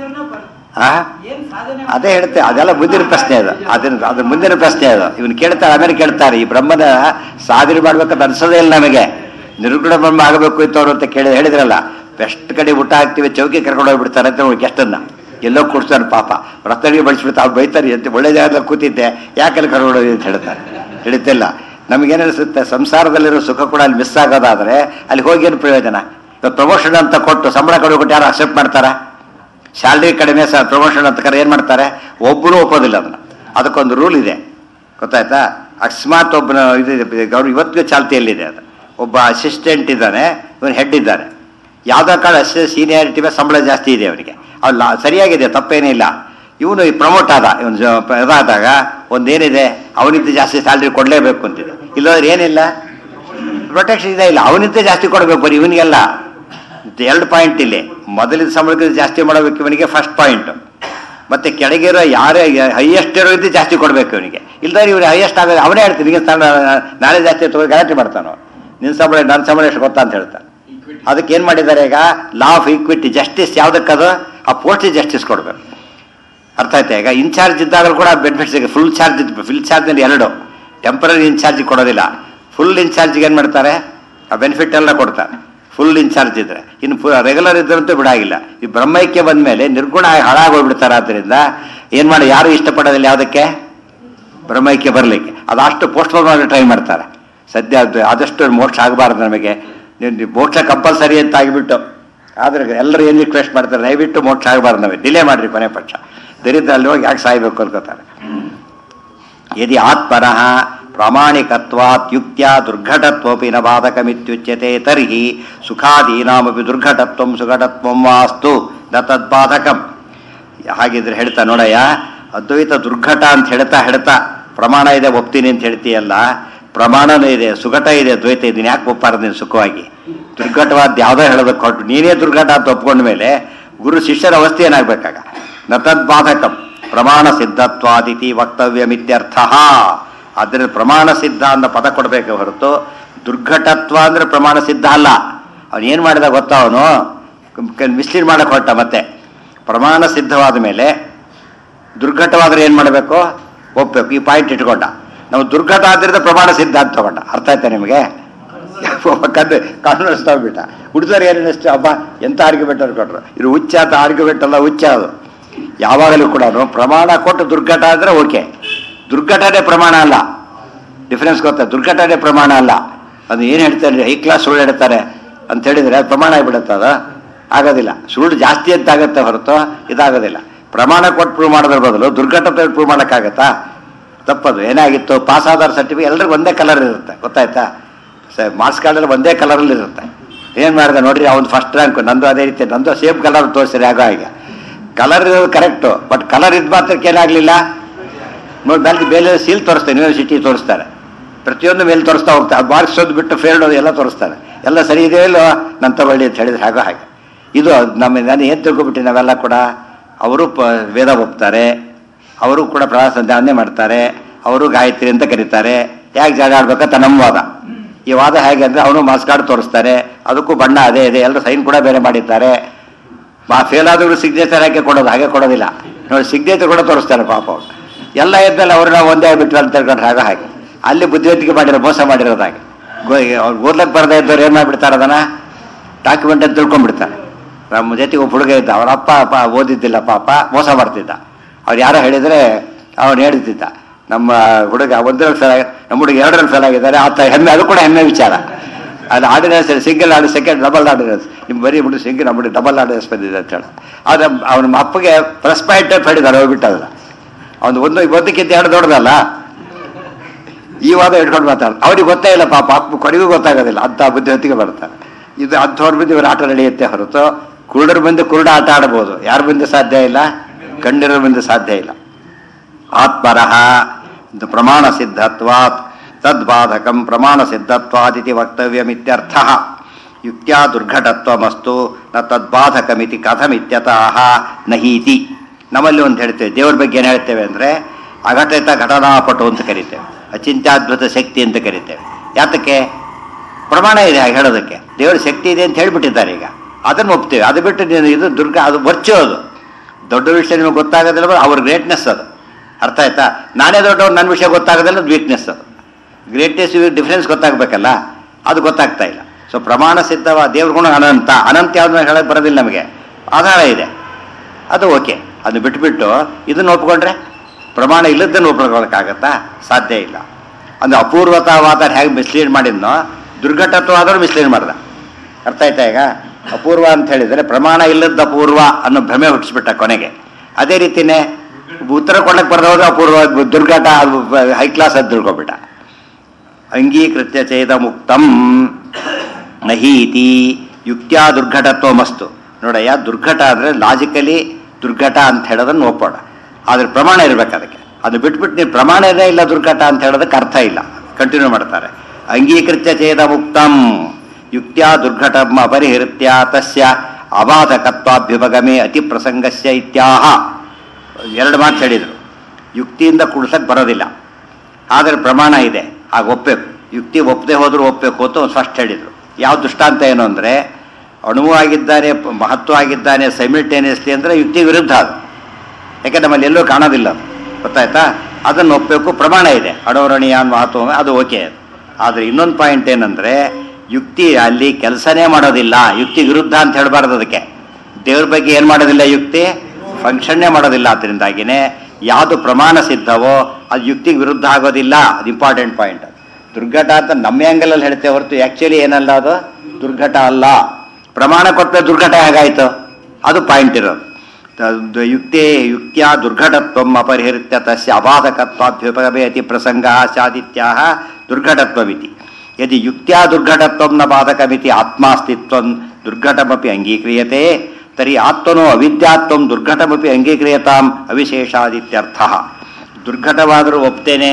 A: ಆ ಅದೇ ಹೇಳ್ತೆ ಅದೆಲ್ಲ ಮುಂದಿನ ಪ್ರಶ್ನೆ ಅದು ಅದನ್ನ ಅದು ಮುಂದಿನ ಪ್ರಶ್ನೆ ಅದು ಇವನು ಕೇಳ್ತಾರೆ ಆಮೇಲೆ ಕೇಳ್ತಾರೆ ಈ ಬ್ರಹ್ಮನ ಸಾಧನೆ ಮಾಡ್ಬೇಕಂತ ಅನ್ಸೋದೇ ಇಲ್ಲ ನಮಗೆ ನಿರ್ಗುಣ ಬ್ರಹ್ಮ ಆಗಬೇಕು ಇತ್ತವ್ರು ಅಂತ ಕೇಳಿ ಹೇಳಿದ್ರಲ್ಲ ಬೆಸ್ಟ್ ಕಡೆ ಊಟ ಹಾಕ್ತಿವಿ ಚೌಕಿ ಕರ್ಕೊಂಡು ಹೋಗ್ಬಿಡ್ತಾರೆ ಅಂತ ಗೆಸ್ಟನ್ನ ಎಲ್ಲೋ ಕೂಡ್ಸ್ತಾನೆ ಪಾಪ ರಸ್ತನಿಗೆ ಬಳಸ್ಬಿಡ್ತಾ ಅವ್ರು ಬೈತಾರೆ ಅಂತ ಒಳ್ಳೆ ಜಾಗದಲ್ಲಿ ಕೂತಿದ್ದೆ ಯಾಕಲ್ಲಿ ಕರ್ಕೊಂಡು ಹೋಗಿ ಅಂತ ಹೇಳ್ತಾರೆ ತಿಳಿತಿಲ್ಲ ನಮಗೇನಿಸುತ್ತೆ ಸಂಸಾರದಲ್ಲಿರೋ ಸುಖ ಕೂಡ ಅಲ್ಲಿ ಮಿಸ್ ಆಗೋದಾದ್ರೆ ಅಲ್ಲಿ ಹೋಗಿ ಏನು ಪ್ರಯೋಜನ ಇವಾಗ ಪ್ರಮೋಷನ್ ಅಂತ ಕೊಟ್ಟು ಸಂಬಳ ಕೊಟ್ಟು ಯಾರು ಅಕ್ಸೆಪ್ಟ್ ಮಾಡ್ತಾರಾ ಸ್ಯಾಲ್ರಿ ಕಡಿಮೆ ಸರ್ ಪ್ರಮೋಷನ್ ಅಂತ ಕರೆ ಏನು ಮಾಡ್ತಾರೆ ಒಬ್ಬರು ಒಪ್ಪೋದಿಲ್ಲ ಅದನ್ನು ಅದಕ್ಕೊಂದು ರೂಲ್ ಇದೆ ಗೊತ್ತಾಯ್ತಾ ಅಕಸ್ಮಾತ್ ಒಬ್ಬನ ಇದು ಅವ್ರು ಇವತ್ತಿಗೆ ಚಾಲ್ತಿಯಲ್ಲಿದೆ ಅದು ಒಬ್ಬ ಅಸಿಸ್ಟೆಂಟ್ ಇದ್ದಾನೆ ಇವನು ಹೆಡ್ ಇದ್ದಾನೆ ಯಾವುದೋ ಕಾಲ ಅಷ್ಟೇ ಸೀನಿಯಾರಿಟಿ ಮೇಲೆ ಸಂಬಳ ಜಾಸ್ತಿ ಇದೆ ಅವನಿಗೆ ಅಲ್ಲ ಸರಿಯಾಗಿದೆ ತಪ್ಪೇನೇ ಇಲ್ಲ ಇವನು ಪ್ರಮೋಟ್ ಆದ ಇವನು ಇದಾದಾಗ ಒಂದೇನಿದೆ ಅವನಿಂದ ಜಾಸ್ತಿ ಸ್ಯಾಲ್ರಿ ಕೊಡಲೇಬೇಕು ಅಂತಿದೆ ಇಲ್ಲದ್ರೆ ಏನಿಲ್ಲ ಪ್ರೊಟೆಕ್ಷನ್ ಇದೆ ಇಲ್ಲ ಅವನಿಂದ ಜಾಸ್ತಿ ಕೊಡಬೇಕು ಬರೀ ಇವನಿಗೆಲ್ಲ ಇದು ಎರಡು ಪಾಯಿಂಟ್ ಇಲ್ಲಿ ಮೊದಲಿನ ಸಂಬಳಕ್ಕಿಂತ ಜಾಸ್ತಿ ಮಾಡಬೇಕು ಇವನಿಗೆ ಫಸ್ಟ್ ಪಾಯಿಂಟ್ ಮತ್ತೆ ಕೆಳಗಿರೋ ಯಾರೇ ಹೈಯೆಸ್ಟ್ ಇರೋ ಇದ್ದು ಜಾಸ್ತಿ ಕೊಡಬೇಕು ಇವನಿಗೆ ಇಲ್ದಾರೆ ಇವ್ರು ಹೈಯೆಸ್ಟ್ ಆಗೋದು ಅವನೇ ಹೇಳ್ತೀನಿ ನಿಮಗೆ ನಾಳೆ ಜಾಸ್ತಿ ತಗೋ ಗಲಾಟೆ ಮಾಡ್ತಾನೋ ನಿನ್ನ ಸಂಬಳ ನನ್ನ ಸಂಬಳ ಎಷ್ಟು ಗೊತ್ತಾ ಅಂತ ಹೇಳ್ತಾನೆ ಅದಕ್ಕೆ ಏನು ಮಾಡಿದ್ದಾರೆ ಈಗ ಲಾ ಆಫ್ ಈಕ್ವಿಟಿ ಜಸ್ಟಿಸ್ ಯಾವುದಕ್ಕದು ಆ ಪೋಸ್ಟಿಗೆ ಜಸ್ಟಿಸ್ ಕೊಡಬೇಕು ಅರ್ಥ ಆಯ್ತಾ ಈಗ ಇನ್ಚಾರ್ಜ್ ಇದ್ದಾಗ ಕೂಡ ಬೆನಿಫಿಟ್ಸ್ ಸಿಗುತ್ತೆ ಫುಲ್ ಚಾರ್ಜ್ ಫುಲ್ ಚಾರ್ಜ್ನಲ್ಲಿ ಎರಡು ಟೆಂಪರರಿ ಇನ್ಚಾರ್ಜ್ ಕೊಡೋದಿಲ್ಲ ಫುಲ್ ಇನ್ಚಾರ್ಜ್ಗೆ ಏನು ಮಾಡ್ತಾರೆ ಆ ಬೆನಿಫಿಟ್ ಎಲ್ಲ ಕೊಡ್ತಾರೆ ಫುಲ್ ಇನ್ಚಾರ್ಜ್ ಇದ್ರೆ ಇನ್ನು ರೆಗ್ಯುಲರ್ ಇದ್ರಂತೂ ಬಿಡಾಗಿಲ್ಲ ಈ ಬ್ರಹ್ಮೈಕ್ಯ ಬಂದ ಮೇಲೆ ನಿರ್ಗುಣ ಹಾಳಾಗೋಗ್ಬಿಡ್ತಾರೆ ಆದ್ದರಿಂದ ಏನು ಮಾಡಿ ಯಾರು ಇಷ್ಟಪಡೋದಿಲ್ಲ ಯಾವುದಕ್ಕೆ ಬ್ರಹ್ಮೈಕ್ಯ ಬರಲಿಕ್ಕೆ ಅದಷ್ಟು ಪೋಸ್ಟ್ ಮಾಡಿ ಟ್ರೈ ಮಾಡ್ತಾರೆ ಸದ್ಯ ಅದು ಆದಷ್ಟು ಮೋಕ್ಷ ಆಗಬಾರ್ದು ನಮಗೆ ನೀವು- ನೀವು ಮೋಕ್ಷ ಕಂಪಲ್ಸರಿ ಅಂತ ಆಗಿಬಿಟ್ಟು ಆದ್ರೆ ಎಲ್ಲರೂ ಏನು ರಿಕ್ವೆಸ್ಟ್ ಮಾಡ್ತಾರೆ ದಯವಿಟ್ಟು ಮೋಕ್ಷ ಆಗಬಾರ್ದು ನಾವೇ ಡಿಲೇ ಮಾಡ್ರಿ ಕೊನೆ ಪಕ್ಷ ದರಿದ್ರ ಅಲ್ಲಿ ಹೋಗಿ ಯಾಕೆ ಸಾಯ್ಬೇಕು ಅನ್ಕೋತಾರೆ ಯದಿ ಆತ್ಮನಃ ಪ್ರಾಮಾಣಿಕತ್ವಾತ್ ಯುಕ್ತ್ಯ ದುರ್ಘಟತ್ವಪಿ ನ ಬಾಧಕಮಿತ್ಯುಚ್ಯತೆ ತರ್ಹಿ ಸುಖಾದೀನಾಮಪಿ ದುರ್ಘಟತ್ವಂ ಸುಘಟತ್ವಂ ವಾಸ್ತು ನ ತದ್ಬಾಧಕಂ ಹಾಗಿದ್ರೆ ಹೇಳ್ತಾ ನೋಡಯ್ಯ ಅದ್ವೈತ ದುರ್ಘಟ ಅಂತ ಹೇಳ್ತಾ ಹೇಳ್ತಾ ಪ್ರಮಾಣ ಇದೆ ಒಪ್ತೀನಿ ಅಂತ ಹೇಳ್ತೀಯಲ್ಲ ಪ್ರಮಾಣನೂ ಇದೆ ಸುಘಟ ಇದೆ ದ್ವೈತ ಇದೆ ಯಾಕೆ ಒಪ್ಪಾರ ನೀನು ಸುಖವಾಗಿ ದುರ್ಘಟವಾದ ಯಾವುದೋ ಹೇಳೋದಕ್ಕೆ ಕೊಟ್ಟು ನೀನೇ ದುರ್ಘಟ ಅಂತ ಒಪ್ಕೊಂಡ ಮೇಲೆ ಗುರು ಶಿಷ್ಯರ ಅವಸ್ಥೆ ಏನಾಗಬೇಕಾಗ ನ ತದ್ಬಾಧಕಂ ಪ್ರಮಾಣ ಸಿದ್ಧತ್ವಾದಿತಿ ವಕ್ತವ್ಯಮಿತ್ಯರ್ಥ ಆದ್ದರಿಂದ ಪ್ರಮಾಣ ಸಿದ್ಧ ಅನ್ನೋ ಪದ ಕೊಡಬೇಕು ಹೊರತು ದುರ್ಘಟತ್ವ ಅಂದ್ರೆ ಪ್ರಮಾಣ ಸಿದ್ಧ ಅಲ್ಲ ಅವನು ಏನು ಮಾಡಿದ ಗೊತ್ತಾ ಅವನು ಮಿಸ್ಲೀಡ್ ಮಾಡಕ್ಕೆ ಹೊರಟ ಮತ್ತೆ ಪ್ರಮಾಣ ಸಿದ್ಧವಾದ ಮೇಲೆ ದುರ್ಘಟವಾದ್ರೆ ಏನು ಮಾಡಬೇಕು ಒಪ್ಪಬೇಕು ಈ ಪಾಯಿಂಟ್ ಇಟ್ಕೊಂಡ ನಾವು ದುರ್ಘಟ ಆದ್ರಿಂದ ಪ್ರಮಾಣ ಸಿದ್ಧ ಅಂತ ತಗೊಂಡ ಅರ್ಥ ಆಯ್ತಾ ನಿಮಗೆ ಕಣ್ಣು ಕಣ್ಣು ಹೋಗ್ಬಿಟ್ಟ ಹುಡುಗರು ಏನೇನಷ್ಟು ಹಬ್ಬ ಎಂತ ಆರ್ಗ್ಯುಮೆಂಟ್ ಕೊಟ್ರು ಇದು ಹುಚ್ಚ ಅಂತ ಆರ್ಗ್ಯುಮೆಂಟ್ ಅಲ್ಲ ಹುಚ್ಚ ಅದು ಯಾವಾಗಲೂ ಕೂಡ ಪ್ರಮಾಣ ಕೊಟ್ಟು ದುರ್ಘಟ ಆದರೆ ಓಕೆ ದುರ್ಘಟನೆ ಪ್ರಮಾಣ ಅಲ್ಲ ಡಿಫ್ರೆನ್ಸ್ ಗೊತ್ತಾ ದುರ್ಘಟನೆ ಪ್ರಮಾಣ ಅಲ್ಲ ಅದು ಏನು ಹೇಳ್ತಾರೆ ಹೈ ಕ್ಲಾಸ್ ಸುಳ್ಳು ಹೇಳ್ತಾರೆ ಅಂತ ಹೇಳಿದ್ರೆ ಅದು ಪ್ರಮಾಣ ಆಗಿಬಿಡುತ್ತೆ ಅದು ಆಗೋದಿಲ್ಲ ಸುಳ್ಳು ಜಾಸ್ತಿ ಅಂತ ಆಗುತ್ತೆ ಹೊರತು ಇದಾಗೋದಿಲ್ಲ ಪ್ರಮಾಣ ಕೊಟ್ಟು ಪ್ರೂವ್ ಮಾಡೋದ್ರ ಬದಲು ದುರ್ಘಟನೆ ಪ್ರೂವ್ ಮಾಡೋಕ್ಕಾಗತ್ತಾ ತಪ್ಪದು ಏನಾಗಿತ್ತು ಪಾಸ್ ಆಧಾರ್ ಸರ್ಟಿಫಿಕೇಟ್ ಎಲ್ರಿಗೂ ಒಂದೇ ಕಲರ್ ಇರುತ್ತೆ ಗೊತ್ತಾಯ್ತಾ ಸ ಮಾರ್ಕ್ಸ್ ಕಾರ್ಡಲ್ಲಿ ಒಂದೇ ಕಲರಲ್ಲಿ ಇರುತ್ತೆ ಏನು ಮಾಡಿದೆ ನೋಡ್ರಿ ಅವ್ನು ಫಸ್ಟ್ ರ್ಯಾಂಕ್ ನಂದು ಅದೇ ರೀತಿ ನಂದು ಸೇಮ್ ಕಲರ್ ತೋರಿಸಿರಿ ಆಗೋ ಹಾಗೆ ಕಲರ್ ಇರೋದು ಕರೆಕ್ಟು ಬಟ್ ಕಲರ್ ಇದ್ದ ಮಾತ್ರಕ್ಕೆ ಏನಾಗಲಿಲ್ಲ ನೋಡಿ ಮೇಲೆ ಮೇಲೆ ಸೀಲ್ ತೋರಿಸ್ತಾರೆ ಯೂನಿವರ್ಸಿಟಿ ತೋರಿಸ್ತಾರೆ ಪ್ರತಿಯೊಂದು ಮೇಲೆ ತೋರಿಸ್ತಾ ಹೋಗ್ತಾರೆ ಮಾರ್ಕ್ಸ್ ಓದ್ ಬಿಟ್ಟು ಫೇಲ್ಡ್ ಎಲ್ಲ ತೋರಿಸ್ತಾರೆ ಎಲ್ಲ ಸರಿ ಇದೆಯೋ ಇಲ್ಲೋ ನಾನು ತಗೊಳ್ಳಿ ಅಂತ ಹೇಳಿದ್ರೆ ಹಾಗೋ ಹಾಗೆ ಇದು ನಮ್ಮ ನಾನು ಏನು ತಿಳ್ಕೊಬಿಟ್ಟು ನಾವೆಲ್ಲ ಕೂಡ ಅವರು ಪ ವೇದ ಒಪ್ತಾರೆ ಅವರು ಕೂಡ ಪ್ರವಾಸ ಸಂಧಾನೆ ಮಾಡ್ತಾರೆ ಅವರು ಗಾಯತ್ರಿ ಅಂತ ಕರೀತಾರೆ ಯಾಕೆ ಜಾಗ ಆಡ್ಬೇಕಂತ ನಮ್ಮ ವಾದ ಈ ವಾದ ಹೇಗೆ ಅಂದರೆ ಅವನು ಮಾಸ್ ಕಾರ್ಡ್ ತೋರಿಸ್ತಾರೆ ಅದಕ್ಕೂ ಬಣ್ಣ ಅದೇ ಇದೆ ಎಲ್ಲರೂ ಸೈನ್ ಕೂಡ ಬೇರೆ ಮಾಡಿದ್ದಾರೆ ಮಾ ಫೇಲ್ ಆದವರು ಸಿಗ್ನೇಚರ್ ಹಾಕಿ ಕೊಡೋದು ಹಾಗೆ ಕೊಡೋದಿಲ್ಲ ನೋಡಿ ಸಿಗ್ನೇಚರ್ ಕೂಡ ತೋರಿಸ್ತಾರೆ ಪಾಪ ಅವ್ರು ಎಲ್ಲ ಇದ್ಮೇಲೆ ಅವ್ರು ನಾವು ಒಂದೇ ಬಿಟ್ಟು ಅಂತ ತಿಳ್ಕೊಂಡ್ರೆ ಹಾಗೆ ಹಾಗೆ ಅಲ್ಲಿ ಬುದ್ಧಿವಂತಿಕೆ ಮಾಡಿರೋ ಮೋಸ ಮಾಡಿರೋದು ಹಾಗೆ ಗೋ- ಅವ್ರು ಓದ್ಲಕ್ಕೆ ಬರದೇ ಇದ್ದವ್ರು ಏನು ಮಾಡಿಬಿಡ್ತಾರೆ ಅದನ್ನ ಡಾಕ್ಯುಮೆಂಟ್ ಅಂತ ತಿಳ್ಕೊಂಡ್ಬಿಡ್ತಾರೆ ನಮ್ಮ ಜೊತೆಗೆ ಒಬ್ಬ ಹುಡುಗ ಇದ್ದ ಅವ್ರ ಅಪ್ಪ ಅಪ್ಪ ಓದಿದ್ದಿಲ್ಲ ಪಾಪ ಮೋಸ ಮಾಡ್ತಿದ್ದ ಅವ್ರು ಯಾರೋ ಹೇಳಿದ್ರೆ ಅವನು ಹೇಳ್ತಿದ್ದ ನಮ್ಮ ಹುಡುಗ ಒಂದರಲ್ಲಿ ಫೇಲ್ ಆಗಿ ನಮ್ಮ ಹುಡುಗ ಎರಡರಲ್ಲಿ ಫೇಲ್ ಆಗಿದ್ದಾರೆ ಆತ ಹೆಮ್ಮೆ ಅದು ಕೂಡ ಹೆಮ್ಮೆ ವಿಚಾರ ಅದು ಆರ್ಡಿನೆನ್ಸ್ ಸಿಂಗಲ್ ಆರ್ಡಿ ಸೆಕೆಂಡ್ ಡಬಲ್ ಆರ್ಡಿನೆನ್ಸ್ ನಿಮ್ಮ ಬರೀ ಬಿಡು ಸಿಂಗಲ್ ನಮ್ಮ ಡಬಲ್ ಆರ್ಡಿನೆನ್ಸ್ ಬಂದಿದೆ ಅಂತ ಹೇಳಿ ಆದ್ರೆ ಅವನ ಅಪ್ಪಗೆ ಪ್ಲಸ್ ಪಾಯಿಂಟ್ ಅಂತ ಹೇಳಿದ್ದಾರೆ ಹೋಗ್ಬಿಟ್ಟಲ್ಲ ಅವ್ನು ಒಂದು ಒಂದಕ್ಕಿಂತ ಎರಡು ದೊಡ್ಡದಲ್ಲ ಈ ವಾದ ಇಟ್ಕೊಂಡು ಮಾತಾಡ್ತಾರೆ ಅವ್ರಿಗೆ ಗೊತ್ತೇ ಇಲ್ಲ ಪಾಪ ಅಪ್ಪ ಕೊನೆಗೂ ಗೊತ್ತಾಗೋದಿಲ್ಲ ಅಂತ ಬುದ್ಧಿವಂತಿಗೆ ಬರ್ತಾರೆ ಇದು ಅಂಥವ್ರ ಬಂದು ಇವ್ರ ಆಟ ನಡೆಯುತ್ತೆ ಹೊರತು ಕುರುಡರ ಬಂದು ಕುರುಡ ಆಟ ಆಡ್ಬೋದು ಯಾರ ಬಂದು ಸಾಧ್ಯ ಇಲ್ಲ ಗಂಡಿರ ಬಂದು ಸಾಧ್ಯ ಇಲ್ಲ ಆತ್ಮರಃ ಇದು ಪ್ರಮಾಣ ಸಿದ್ಧತ್ವಾತ್ ತದ್ಬಾಧಕಂ ಪ್ರಮಾಣ ಸಿದ್ಧತ್ವಾದಿತಿ ವಕ್ತವ್ಯಮಿತ್ಯರ್ಥ ಯುಕ್ತ್ಯಾ ದುರ್ಘಟತ್ವಮಸ್ತು ನ ತದ್ಬಾಧಕಮಿತಿ ಕಥಮಿತ್ಯತಃ ನಹೀತಿ ನಮ್ಮಲ್ಲಿ ಒಂದು ಹೇಳ್ತೇವೆ ದೇವ್ರ ಬಗ್ಗೆ ಏನು ಹೇಳ್ತೇವೆ ಅಂದರೆ ಅಘಟಿತ ಘಟನಾಪಟು ಅಂತ ಕರಿತೇವೆ ಅಚಿಂತ್ಯಾದ್ಭುತ ಶಕ್ತಿ ಅಂತ ಕರಿತೇವೆ ಯಾತಕ್ಕೆ ಪ್ರಮಾಣ ಇದೆ ಹಾಗೆ ಹೇಳೋದಕ್ಕೆ ದೇವರ ಶಕ್ತಿ ಇದೆ ಅಂತ ಹೇಳಿಬಿಟ್ಟಿದ್ದಾರೆ ಈಗ ಅದನ್ನು ಒಪ್ತೇವೆ ಅದು ಬಿಟ್ಟು ನೀನು ಇದು ದುರ್ಗ ಅದು ವರ್ಚು ಅದು ದೊಡ್ಡ ವಿಷಯ ನಿಮಗೆ ಗೊತ್ತಾಗೋದಿಲ್ಲ ಬಟ್ ಅವ್ರ ಗ್ರೇಟ್ನೆಸ್ ಅದು ಅರ್ಥ ಆಯ್ತಾ ನಾನೇ ದೊಡ್ಡವ್ರು ನನ್ನ ವಿಷಯ ಗೊತ್ತಾಗೋದಿಲ್ಲ ಅದು ವೀಕ್ನೆಸ್ ಅದು ಗ್ರೇಟ್ನೆಸ್ ಡಿಫ್ರೆನ್ಸ್ ಗೊತ್ತಾಗಬೇಕಲ್ಲ ಅದು ಗೊತ್ತಾಗ್ತಾ ಇಲ್ಲ ಸೊ ಪ್ರಮಾಣ ಸಿದ್ಧವ ದೇವ್ರ ಗುಣ ಅನಂತ ಅನಂತ ಯಾವ್ದು ಹೇಳಕ್ ಬರೋದಿಲ್ಲ ನಮಗೆ ಆಧಾರ ಇದೆ ಅದು ಓಕೆ ಅದು ಬಿಟ್ಬಿಟ್ಟು ಇದನ್ನು ಒಪ್ಕೊಂಡ್ರೆ ಪ್ರಮಾಣ ಇಲ್ಲದನ್ನು ಒಪ್ಕೊಳ್ಳೋಕ್ಕಾಗತ್ತಾ ಸಾಧ್ಯ ಇಲ್ಲ ಅಂದ್ರೆ ಅಪೂರ್ವತವಾದ ಹೇಗೆ ಮಿಸ್ಲೀಡ್ ಮಾಡಿದ್ನೋ ದುರ್ಘಟತ್ವಾದರೂ ಮಿಸ್ಲೀಡ್ ಮಾಡ್ದ ಅರ್ಥ ಆಯ್ತಾ ಈಗ ಅಪೂರ್ವ ಅಂತ ಹೇಳಿದರೆ ಪ್ರಮಾಣ ಇಲ್ಲದ ಅಪೂರ್ವ ಅನ್ನೋ ಭ್ರಮೆ ಹುಟ್ಟಿಸ್ಬಿಟ್ಟ ಕೊನೆಗೆ ಅದೇ ರೀತಿನೇ ಉತ್ತರ ಕೊಡಕ್ಕೆ ಬರದವಾಗ ಅಪೂರ್ವ ದುರ್ಘಟ ಅದು ಹೈ ಕ್ಲಾಸ್ ಅಂತ ತಿಳ್ಕೊಬಿಟ್ಟ ಅಂಗೀಕೃತ್ಯ ಚೇದ ಮುಕ್ತಂ ನಹೀತಿ ಯುಕ್ತ್ಯಾ ದುರ್ಘಟತ್ವ ಮಸ್ತು ನೋಡಯ್ಯ ದುರ್ಘಟ ಅಂದರೆ ಲಾಜಿಕಲಿ ದುರ್ಘಟ ಅಂತ ಹೇಳೋದನ್ನು ಒಪ್ಪೋಣ ಆದ್ರೆ ಪ್ರಮಾಣ ಇರ್ಬೇಕು ಅದಕ್ಕೆ ಅದು ಬಿಟ್ಬಿಟ್ಟು ನೀವು ಪ್ರಮಾಣನೇ ಇಲ್ಲ ದುರ್ಘಟ ಅಂತ ಹೇಳೋದಕ್ಕೆ ಅರ್ಥ ಇಲ್ಲ ಕಂಟಿನ್ಯೂ ಮಾಡ್ತಾರೆ ಅಂಗೀಕೃತ್ಯ ಚೇದ ಮುಕ್ತಂ ಯುಕ್ತ್ಯಾ ದುರ್ಘಟಂ ಅಪರಿಹೃತ್ಯ ತಸ್ಯ ಅಬಾಧಕತ್ವಾಭ್ಯುಪಗಮೆ ಅತಿ ಪ್ರಸಂಗಸ್ಯ ಇತ್ಯಾಹ ಎರಡು ಮಾತು ಹೇಳಿದರು ಯುಕ್ತಿಯಿಂದ ಕುಡ್ಸಕ್ಕೆ ಬರೋದಿಲ್ಲ ಆದರೆ ಪ್ರಮಾಣ ಇದೆ ಆಗ ಒಪ್ಪಬೇಕು ಯುಕ್ತಿ ಒಪ್ಪದೆ ಹೋದರೂ ಒಪ್ಪಬೇಕು ಅಂತ ಒಂದು ಫಸ್ಟ್ ಹೇಳಿದರು ಯಾವ ದೃಷ್ಟಾಂತ ಏನು ಅಂದರೆ ಅಣುವಾಗಿದ್ದಾನೆ ಪ- ಮಹತ್ವ ಆಗಿದ್ದಾನೆ ಸೈಮಿಲ್ಟೇನಿಯಸ್ಲಿ ಅಂದರೆ ಯುಕ್ತಿ ವಿರುದ್ಧ ಅದು ಯಾಕೆ ನಮ್ಮಲ್ಲಿ ಎಲ್ಲೂ ಕಾಣೋದಿಲ್ಲ ಅದು ಗೊತ್ತಾಯ್ತಾ ಅದನ್ನು ಒಪ್ಪಬೇಕು ಪ್ರಮಾಣ ಇದೆ ಅಣೋರಣೀಯಾನ್ ಮಹತ್ವ ಅದು ಓಕೆ ಆದರೆ ಇನ್ನೊಂದು ಪಾಯಿಂಟ್ ಏನಂದರೆ ಯುಕ್ತಿ ಅಲ್ಲಿ ಕೆಲಸನೇ ಮಾಡೋದಿಲ್ಲ ಯುಕ್ತಿ ವಿರುದ್ಧ ಅಂತ ಹೇಳಬಾರ್ದು ಅದಕ್ಕೆ ದೇವ್ರ ಬಗ್ಗೆ ಏನು ಮಾಡೋದಿಲ್ಲ ಯುಕ್ತಿ ಫಂಕ್ಷನ್ನೇ ಮಾಡೋದಿಲ್ಲ ಅದರಿಂದಾಗಿನೇ ಯಾವುದು ಪ್ರಮಾಣ ಸಿದ್ಧವೋ ಅದು ಯುಕ್ತಿಗೆ ವಿರುದ್ಧ ಆಗೋದಿಲ್ಲ ಅದು ಇಂಪಾರ್ಟೆಂಟ್ ಪಾಯಿಂಟ್ ದುರ್ಘಟ ಅಂತ ನಮ್ಮ ಆ್ಯಂಗಲಲ್ಲಿ ಹೇಳ್ತೇವೆ ಹೊರತು ಆ್ಯಕ್ಚುಲಿ ಏನಲ್ಲ ಅದು ದುರ್ಘಟ ಅಲ್ಲ ಪ್ರಮಾಣ ಕೊಟ್ಟರೆ ದುರ್ಘಟ ಹೇಗಾಯಿತು ಅದು ಪಾಯಿಂಟ್ ಇರೋದು ತ- ಯುಕ್ತೆ ಯುಕ್ತಿಯ ದುರ್ಘಟತ್ವಂ ಅಪರಿಹೃತ್ಯ ತಸ್ಯ ಅಬಾಧಕತ್ವಾಭ್ಯುಪಗಮೆ ಅತಿ ಪ್ರಸಂಗ ಸ್ಯಾದಿತ್ಯಾಹ ದುರ್ಘಟತ್ವಮಿತಿ ಯದಿ ಯುಕ್ತ್ಯಾ ದುರ್ಘಟತ್ವಂ ನ ಬಾಧಕಮಿತಿ ಆತ್ಮಾಸ್ತಿತ್ವಂ ದುರ್ಘಟಮಪಿ ಅಂಗೀಕ್ರಿಯತೆ ತರ್हि ಆತ್ಮನೋ ಅವಿದ್ಯಾತ್ವಂ ದುರ್ಘಟಮಪಿ ಅಂಗೀಕ್ರಿಯತಾಂ ಅವಿಶೇಷಾದಿತ್ಯರ್ಥ ದುರ್ಘಟವಾದರೂ ಒಪ್ತೇನೆ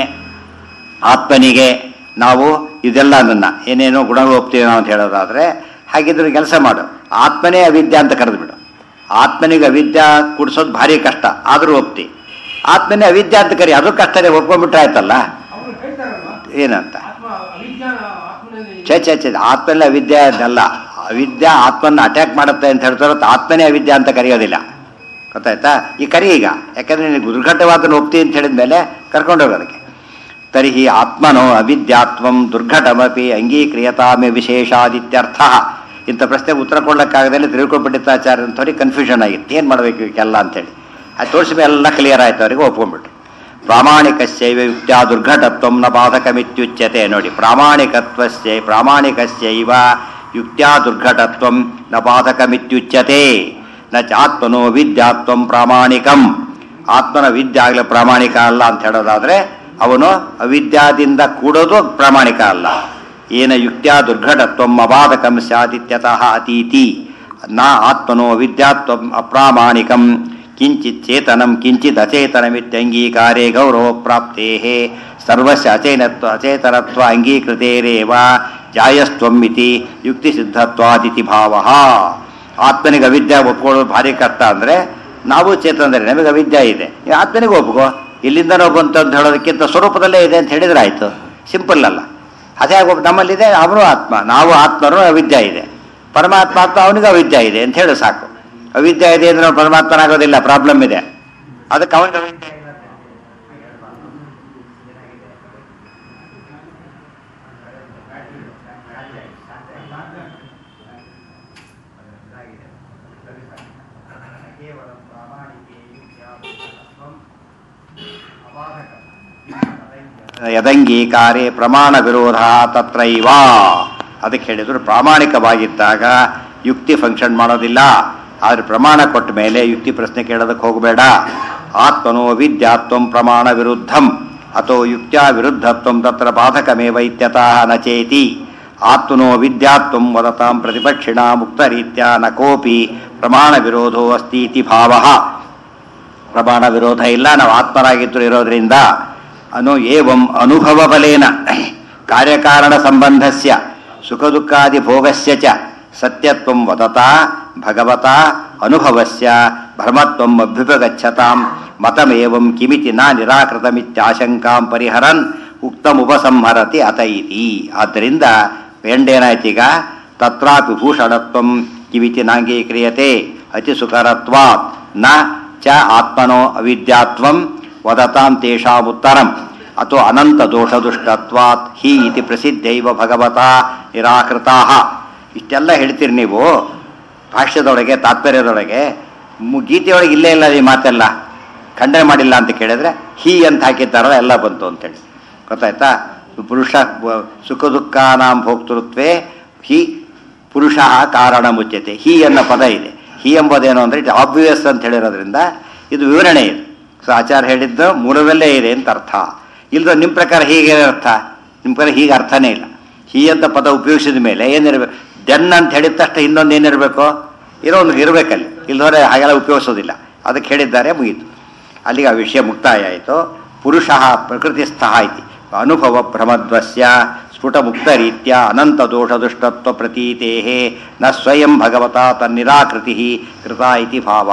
A: ಆತ್ಮನಿಗೆ ನಾವು ಇದೆಲ್ಲ ನನ್ನ ಏನೇನೋ ಗುಣಗಳು ಒಪ್ತೀವಿ ನಾವು ಅಂತ ಹೇಳೋದಾದ್ರೆ ಹಾಗಿದ್ರೆ ಕೆಲಸ ಮಾಡು ಆತ್ಮನೇ ಅವಿದ್ಯಾ ಅಂತ ಕರೆದು ಬಿಡು ಆತ್ಮನಿಗೆ ಅವಿದ್ಯಾ ಕುಡಿಸೋದು ಭಾರಿ ಕಷ್ಟ ಆದರೂ ಒಪ್ತಿ ಆತ್ಮನೇ ಅವಿದ್ಯಾ ಅಂತ ಕರಿ ಅದು ಕಷ್ಟನೇ ಒಪ್ಕೊಂಡ್ಬಿಟ್ರೆ ಆಯ್ತಲ್ಲ
B: ಅವ್ರು ಹೇಳ್ತಾರಲ್ವಾ
A: ಏನಂತ
B: ಆತ್ಮ ಅವಿಜ್ಞಾನ ಆತ್ಮನಲ್ಲಿ
A: ಛೇ ಛೇ ಛೇ ಆತ್ಮನೇ ಅವಿದ್ಯೆ ಅದಲ್ಲ ಅವಿದ್ಯಾ ಆತ್ಮನ ಅಟ್ಯಾಕ್ ಮಾಡುತ್ತೆ ಅಂತ ಹೇಳ್ತಾರೋ ಆತ್ಮನೇ ಅವಿದ್ಯಾ ಅಂತ ಕರೆಯೋದಿಲ್ಲ ಗೊತ್ತಾಯ್ತಾ ಈ ಕರಿ ಈಗ ಯಾಕಂದ್ರೆ ನಿನಗೆ ದುರ್ಘಟವಾದನ್ನು ಒಪ್ತಿ ಅಂತ ಹೇಳಿದ ಮೇಲೆ ಕರ್ಕೊಂಡೋಗೋದಕ್ಕೆ ತರ್ಹಿ ಆತ್ಮನೋ ಅವಿದ್ಯಾತ್ವಂ ದುರ್ಘಟಮಪಿ ಅಂಗೀಕ್ರಿಯತಾಮೆ ವಿಶೇಷಾದಿತ್ಯರ್ಥ ಇಂಥ ಪ್ರಶ್ನೆಗೆ ಉತ್ತರ ಕೊಡ್ಲಿಕ್ಕಾಗದಲ್ಲಿ ತಿಳ್ಕೊಂಡ್ಬಿಟ್ಟಿತ್ತಾಚಾರ್ಯ ಅಂಥವ್ರಿಗೆ ಕನ್ಫ್ಯೂಷನ್ ಆಗಿತ್ತು ಏನು ಮಾಡಬೇಕು ಇವಕ್ಕೆಲ್ಲ ಅಂತೇಳಿ ಅದು ತೋರಿಸಿದ ಎಲ್ಲ ಕ್ಲಿಯರ್ ಆಯ್ತು ಅವರಿಗೆ ಒಪ್ಕೊಂಡ್ಬಿಟ್ರು ಪ್ರಾಮಾಣಿಕಸ್ಯೈವ ಯುಕ್ತ್ಯಾ ದುರ್ಘಟತ್ವಂ ನ ಬಾಧಕಮಿತ್ಯುಚ್ಯತೆ ನೋಡಿ ಪ್ರಾಮಾಣಿಕತ್ವಸ್ಯ ಪ್ರಾಮಾಣಿಕಸ್ಯೈವ ಯುಕ್ತ್ಯಾ ದುರ್ಘಟತ್ವಂ ನ ಬಾಧಕಮಿತ್ಯುಚ್ಯತೆ ನ ಚಾತ್ಮನೋ ವಿದ್ಯಾತ್ವಂ ಪ್ರಾಮಾಣಿಕಂ ಆತ್ಮನ ವಿದ್ಯೆ ಆಗಲೇ ಪ್ರಾಮಾಣಿಕ ಅಲ್ಲ ಅಂತ ಹೇಳೋದಾದ್ರೆ ಅವನು ಅವಿದ್ಯಾದಿಂದ ಕೂಡೋದು ಪ್ರಾಮಾಣಿಕ ಅಲ್ಲ ಏನ ಯುಕ್ತ್ಯಾ ದುರ್ಘಟತ್ವಂ ಅಬಾಧಕಂ ಸ್ಯಾದಿತ್ಯತಃ ಅತೀತಿ ನ ಆತ್ಮನೋ ವಿದ್ಯಾತ್ವಂ ಅಪ್ರಾಮಾಣಿಕಂ ಕಿಂಚಿತ್ ಚೇತನಂ ಕಿಂಚಿತ್ ಅಚೇತನಮಿತ್ಯಂಗೀಕಾರೇ ಗೌರವ ಪ್ರಾಪ್ತೇ ಸರ್ವಸ್ಯ ಅಚೇನತ್ವ ಅಚೇತನತ್ವ ಅಂಗೀಕೃತೇರೇವ ಜಾಯಸ್ತ್ವಮಿತಿ ಯುಕ್ತಿ ಸಿದ್ಧತ್ವಾದಿತಿ ಭಾವ ಆತ್ಮನಿಗೆ ಅವಿದ್ಯೆ ಒಪ್ಕೊಳ್ಳೋದು ಭಾರಿ ಕಷ್ಟ ಅಂದರೆ ನಾವು ಚೇತನದರೆ ನಮಗೆ ಅವಿದ್ಯೆ ಇದೆ ನೀವು ಆತ್ಮನಿಗೆ ಒಪ್ಕೋ ಇಲ್ಲಿಂದನೋ ಬಂತು ಅಂತ ಹೇಳೋದಕ್ಕಿಂತ ಸ್ವರೂಪದಲ್ಲೇ ಇದೆ ಅಂತ ಹೇಳಿದ್ರೆ ಆಯಿತು ಸಿಂಪಲ್ ಅಲ್ಲ ಅದೇ ಒಬ್ಬ ನಮ್ಮಲ್ಲಿದೆ ಅವನು ಆತ್ಮ ನಾವು ಆತ್ಮರು ಅವಿದ್ಯೆ ಇದೆ ಪರಮಾತ್ಮ ಆತ್ಮ ಅವನಿಗೆ ಅವಿದ್ಯೆ ಇದೆ ಅಂತ ಹೇಳಿ ಸಾಕು ಅವಿದ್ಯೆ ಇದೆ ಅಂದ್ರೆ ಅವ್ನು ಪರಮಾತ್ಮನಾಗೋದಿಲ್ಲ ಪ್ರಾಬ್ಲಮ್ ಇದೆ ಅದಕ್ಕೆ ಅವನಿಗೆ ಅವಿದ್ಯೆ ಇದೆ. ಯದಂಗೀಕಾರೇ ಪ್ರಮಾಣ ವಿರೋಧ ತತ್ರೈವ ಅದಕ್ಕೆ ಹೇಳಿದ್ರು ಪ್ರಾಮಾಣಿಕವಾಗಿದ್ದಾಗ ಯುಕ್ತಿ ಫಂಕ್ಷನ್ ಮಾಡೋದಿಲ್ಲ ಆದ್ರೆ ಪ್ರಮಾಣ ಕೊಟ್ಟ ಮೇಲೆ ಯುಕ್ತಿ ಪ್ರಶ್ನೆ ಕೇಳೋದಕ್ಕೆ ಹೋಗಬೇಡ ಆತ್ಮನೋ ವಿದ್ಯಾತ್ವಂ ಪ್ರಮಾಣ ವಿರುದ್ಧಂ ಅಥೋ ಯುಕ್ತ್ಯಾ ವಿರುದ್ಧತ್ವಂ ತತ್ರ ಬಾಧಕಮೇವ ಇತ್ಯತಃ ನ ಚೇತಿ ಆತ್ಮನೋ ವಿದ್ಯಾತ್ವಂ ವದತಾಂ ಪ್ರತಿಪಕ್ಷಿಣ ಮುಕ್ತರೀತ್ಯ ನ ಕೋಪಿ ಪ್ರಮಾಣ ವಿರೋಧೋ ಅಸ್ತಿ ಇತಿ ಭಾವಃ ಪ್ರಮಾಣ ವಿರೋಧ ಇಲ್ಲ ನಾವು ಆತ್ಮರಾಗಿದ್ದು ಇರೋದ್ರಿಂದ ಅನು ಏವಂ ಅನುಭವ ಬಲೇನ ಕಾರ್ಯಕಾರಣ ಸಂಬಂಧಸ್ಯ ಸುಖ ದುಃಖಾದಿ ಭೋಗಸ್ಯ ಚ ಸತ್ಯತ್ವಂ ವದತಾ ಭಗವತ ಅನುಭವಸ್ಯ ಭ್ರಮತ್ವಂ ಅಭ್ಯುಪಗಚ್ಚತಾಂ ಮತಮೇವಂ ಕಿಮಿತಿ ನ ನಿರಾಕೃತಮಿತ್ಯಾಶಂಕಾಂ ಪರಿಹರನ್ ಉಕ್ತಮುಪಸಂಹರತಿ ಅತ ಇತಿ ಆದ್ದರಿಂದ ಎಂಡೇನಾಯ್ತೀಗ ತತ್ರಾಪಿ ಭೂಷಣತ್ವಂ ಕಿಮಿತಿ ನಾಂಗೀಕ್ರಿಯತೆ ಅತಿ ಸುಕರತ್ವಾತ್ ನ ಚ ಆತ್ಮನೋ ಅವಿದ್ಯಾತ್ವಂ ವದತಾಂ ತೇಷಾಮುತ್ತರಂ ಅಥೋ ಅನಂತ ದೋಷದುಷ್ಟತ್ವಾತ್ ಹಿ ಇತಿ ಪ್ರಸಿದ್ಧೈವ ಭಗವತ ನಿರಾಕೃತಾ ಇಷ್ಟೆಲ್ಲ ಹೇಳ್ತೀರಿ ನೀವು ಭಾಷ್ಯದೊಳಗೆ ತಾತ್ಪರ್ಯದೊಳಗೆ ಮು- ಗೀತೆಯೊಳಗೆ ಇಲ್ಲೇ ಇಲ್ಲ ಈ ಮಾತೆಲ್ಲ ಖಂಡನೆ ಮಾಡಿಲ್ಲ ಅಂತ ಕೇಳಿದ್ರೆ ಹಿ ಅಂತ ಹಾಕಿದ್ದಾರಲ್ಲ ಎಲ್ಲ ಬಂತು ಅಂತೇಳಿ ಗೊತ್ತಾಯ್ತಾ ಪುರುಷ ವ- ಸುಖ ದುಃಖಾನಾಂ ಭೋಕ್ತೃತ್ವೇ ಹಿ ಪುರುಷ ಕಾರಣ ಮುಚ್ಯತೆ ಹಿ ಅನ್ನೋ ಪದ ಇದೆ ಹಿ ಎಂಬುದೇನು ಅಂದರೆ ಇಟ್ ಆಬ್ವಿಯಸ್ ಅಂತ ಹೇಳಿರೋದ್ರಿಂದ ಇದು ವಿವರಣೆ ಇದೆ ಸೊ ಆಚಾರ್ಯ ಹೇಳಿದ್ದು ಮೂಲದಲ್ಲೇ ಇದೆ ಅಂತ ಅರ್ಥ ಇಲ್ಲದ ನಿಮ್ಮ ಪ್ರಕಾರ ಹೀಗೆ ಅರ್ಥ ನಿಮ್ಮ ಪ್ರಕಾರ ಹೀಗೆ ಅರ್ಥನೇ ಇಲ್ಲ ಹಿ ಅಂತ ಪದ ಉಪಯೋಗಿಸಿದ ಮೇಲೆ ಏನಿರಬೇಕು ದೆನ್ ಅಂತ ಹೇಳಿದ ತಕ್ಷಣ ಇನ್ನೊಂದು ಏನಿರಬೇಕು ಇರೋ ಒಂದು ಇರಬೇಕಲ್ಲಿ ಇಲ್ಲದವರೆ ಹಾಗೆಲ್ಲ ಉಪಯೋಗಿಸೋದಿಲ್ಲ ಅದಕ್ಕೆ ಹೇಳಿದ್ದಾರೆ ಮುಗೀತು ಅಲ್ಲಿಗೆ ಆ ವಿಷಯ ಮುಕ್ತಾಯ ಆಯಿತು ಪುರುಷ ಪ್ರಕೃತಿಸ್ಥ ಇತಿ ಅನುಭವ ಭ್ರಮದ್ವಸ್ಯ ಸ್ಫುಟ ಮುಕ್ತ ರೀತ್ಯ ಅನಂತ ದೋಷ ದುಷ್ಟತ್ವ ಪ್ರತೀತೆ ನ ಸ್ವಯಂ ಭಗವತ ತನ್ನಿರಾಕೃತಿ ಕೃತ ಇತಿ ಭಾವ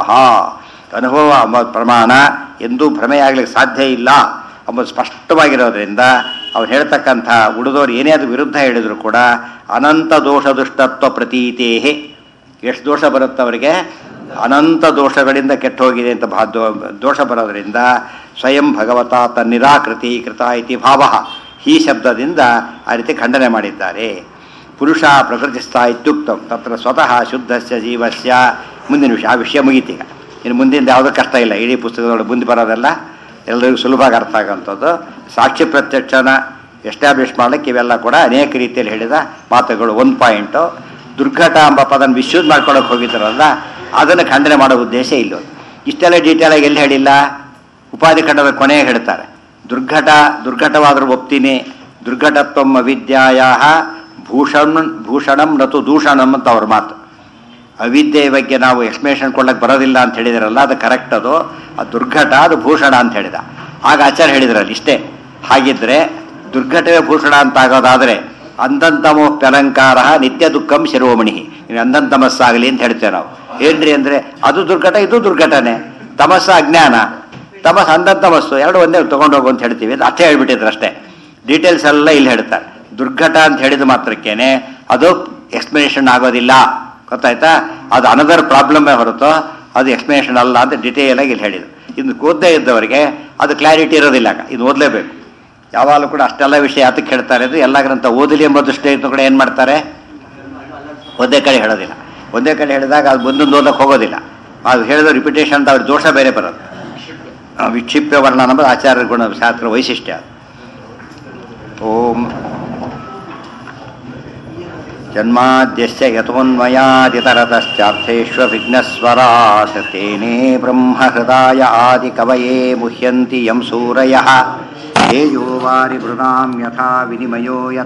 A: ಅನುಭವ ಎಂಬ ಪ್ರಮಾಣ ಎಂದೂ ಭ್ರಮೆಯಾಗಲಿಕ್ಕೆ ಸಾಧ್ಯ ಇಲ್ಲ ಎಂಬುದು ಸ್ಪಷ್ಟವಾಗಿರೋದ್ರಿಂದ ಅವ್ರು ಹೇಳ್ತಕ್ಕಂಥ ಉಳಿದವರು ಏನೇ ಅದು ವಿರುದ್ಧ ಹೇಳಿದ್ರು ಕೂಡ ಅನಂತ ದೋಷ ದುಷ್ಟತ್ವ ಪ್ರತೀತೇಹೆ ಎಷ್ಟು ದೋಷ ಬರುತ್ತೆ ಅವರಿಗೆ ಅನಂತ ದೋಷಗಳಿಂದ ಕೆಟ್ಟ ಹೋಗಿದೆ ಅಂತ ಭಾ ದೋ- ದೋಷ ಬರೋದ್ರಿಂದ ಸ್ವಯಂ ಭಗವತ ತನ್ನಿರಾಕೃತಿ ಕೃತ ಇತಿ ಭಾವ ಈ ಶಬ್ದದಿಂದ ಆ ರೀತಿ ಖಂಡನೆ ಮಾಡಿದ್ದಾರೆ ಪುರುಷ ಪ್ರಕೃತಿಸ್ಥ ಇತ್ಯುಕ್ತಂ ತತ್ರ ಸ್ವತಃ ಶುದ್ಧಸ್ಯ ಜೀವಸ್ಯ ಮುಂದಿನ ವಿಷಯ ಆ ವಿಷಯ ಮುಗೀತೀಗ ಇನ್ನು ಮುಂದಿನ ಯಾವುದೂ ಕಷ್ಟ ಇಲ್ಲ ಇಡೀ ಪುಸ್ತಕದೊಳಗೆ ಮುಂದೆ ಬರೋದೆಲ್ಲ ಎಲ್ಲರಿಗೂ ಸುಲಭವಾಗಿ ಅರ್ಥ ಆಗೋಂಥದ್ದು ಸಾಕ್ಷಿ ಪ್ರತ್ಯಕ್ಷನ ಎಸ್ಟಾಬ್ಲಿಷ್ ಮಾಡಲಿಕ್ಕೆ ಇವೆಲ್ಲ ಕೂಡ ಅನೇಕ ರೀತಿಯಲ್ಲಿ ಹೇಳಿದ ಮಾತುಗಳು ಒಂದು ಪಾಯಿಂಟು ದುರ್ಘಟ ಎಂಬ ಪದನ ಮಿಸ್ಯೂಸ್ ಮಾಡ್ಕೊಳಕ್ಕೆ ಹೋಗಿದ್ದಾರಲ್ಲ ಅದನ್ನು ಖಂಡನೆ ಮಾಡೋ ಉದ್ದೇಶ ಇಲ್ಲ ಇಷ್ಟೆಲ್ಲ ಡೀಟೇಲಾಗಿ ಎಲ್ಲಿ ಹೇಳಿಲ್ಲ ಉಪಾಧಿ ಖಂಡದ ಕೊನೆಗೆ ಹೇಳ್ತಾರೆ ದುರ್ಘಟ ದುರ್ಘಟವಾದರೂ ಒಪ್ತೀನಿ ದುರ್ಘಟತ್ವಂ ಅವಿದ್ಯಾಯ ಭೂಷಣ್ ಭೂಷಣಂ ನತು ದೂಷಣಂ ಅಂತ ಅವ್ರ ಮಾತು ಅವಿದ್ಯೆ ಬಗ್ಗೆ ನಾವು ಎಕ್ಸ್ಪ್ಲೇಷನ್ ಕೊಡ್ಲಿಕ್ಕೆ ಬರೋದಿಲ್ಲ ಅಂತ ಹೇಳಿದಾರಲ್ಲ ಅದು ಕರೆಕ್ಟ್ ಅದು ಅದು ದುರ್ಘಟ ಅದು ಭೂಷಣ ಅಂತ ಹೇಳಿದ ಆಗ ಆಚಾರ್ಯ ಹೇಳಿದ್ರಲ್ಲಿ ಇಷ್ಟೇ ಹಾಗಿದ್ರೆ ದುರ್ಘಟವೇ ಭೂಷಣ ಅಂತ ಆಗೋದಾದರೆ ಅಂಧಂತಮೋ ಪ್ಯಲಂಕಾರ ನಿತ್ಯ ದುಃಖಂ ಶಿರೋಮಣಿ ಅಂಧಂತಮಸ್ಸಾಗಲಿ ಅಂತ ಹೇಳ್ತೇವೆ ನಾವು ಏನ್ರಿ ಅಂದ್ರೆ ಅದು ದುರ್ಘಟ ಇದು ದುರ್ಘಟನೆ ತಮಸ್ಸ ಅಜ್ಞಾನ ತಮಸ್ ಅಂಧಂತಮಸ್ಸು ಎರಡು ಒಂದೇ ತಗೊಂಡೋಗು ಅಂತ ಹೇಳ್ತೀವಿ ಅದು ಅಷ್ಟೇ ಹೇಳ್ಬಿಟ್ಟಿದ್ರು ಅಷ್ಟೇ ಡೀಟೇಲ್ಸ್ ಎಲ್ಲ ಇಲ್ಲಿ ಹೇಳ್ತಾರೆ ದುರ್ಘಟ ಅಂತ ಹೇಳಿದ ಮಾತ್ರಕ್ಕೇನೆ ಅದು ಎಕ್ಸ್ಪ್ಲನೇಷನ್ ಆಗೋದಿಲ್ಲ ಗೊತ್ತಾಯ್ತಾ ಅದು ಅನದರ್ ಪ್ರಾಬ್ಲಮ್ಮೇ ಹೊರತು ಅದು ಎಕ್ಸ್ಪ್ಲನೇಷನ್ ಅಲ್ಲ ಅಂತ ಡಿಟೇಲ್ ಆಗಿ ಇಲ್ಲಿ ಹೇಳಿದ್ರು ಇನ್ನು ಓದದೇ ಇದ್ದವರಿಗೆ ಅದು ಕ್ಲಾರಿಟಿ ಇರೋದಿಲ್ಲ ಆಗ. ಇದು ಓದಲೇಬೇಕು ಯಾವಾಗಲೂ ಕೂಡ ಅಷ್ಟೆಲ್ಲ ವಿಷಯ ಯಾತಕ್ಕೆ ಹೇಳ್ತಾರೆ ಅಂದರೆ ಎಲ್ಲ ಗ್ರಂಥ ಓದಲಿ ಎಂಬ ದೃಷ್ಟಿಯಿಂದ ಕೂಡ ಏನು ಮಾಡ್ತಾರೆ ಒಂದೇ ಕಡೆ ಹೇಳೋದಿಲ್ಲ ಒಂದೇ ಕಡೆ ಹೇಳಿದಾಗ ಅದು ಮುಂದೊಂದು ಓದಕ್ಕೆ ಹೋಗೋದಿಲ್ಲ ಅದು ಹೇಳಿದ ರಿಪಿಟೇಷನ್ ಅಂತ ಅವ್ರ ದೋಷ ಬೇರೆ ಬರೋದು ಆ ವಿಕ್ಷಿಪ್ಯ ವರ್ಣ ಅನ್ನೋದು ಆಚಾರ್ಯ ಗುಣ ಶಾಸ್ತ್ರ ವೈಶಿಷ್ಟ್ಯ ಓಂ ಜನ್ಮಾದ್ಯಸ್ಯ ಯತೋನ್ಮಯಾದಿತರತಶ್ಚಾರ್ಥೇष्वभिघ्नस्वराट् तेने ब्रह्महृदाय आदिकवये मुह्यन्ति यं सूरयः तेजो वारिभृणां यथा विनिमयो यथा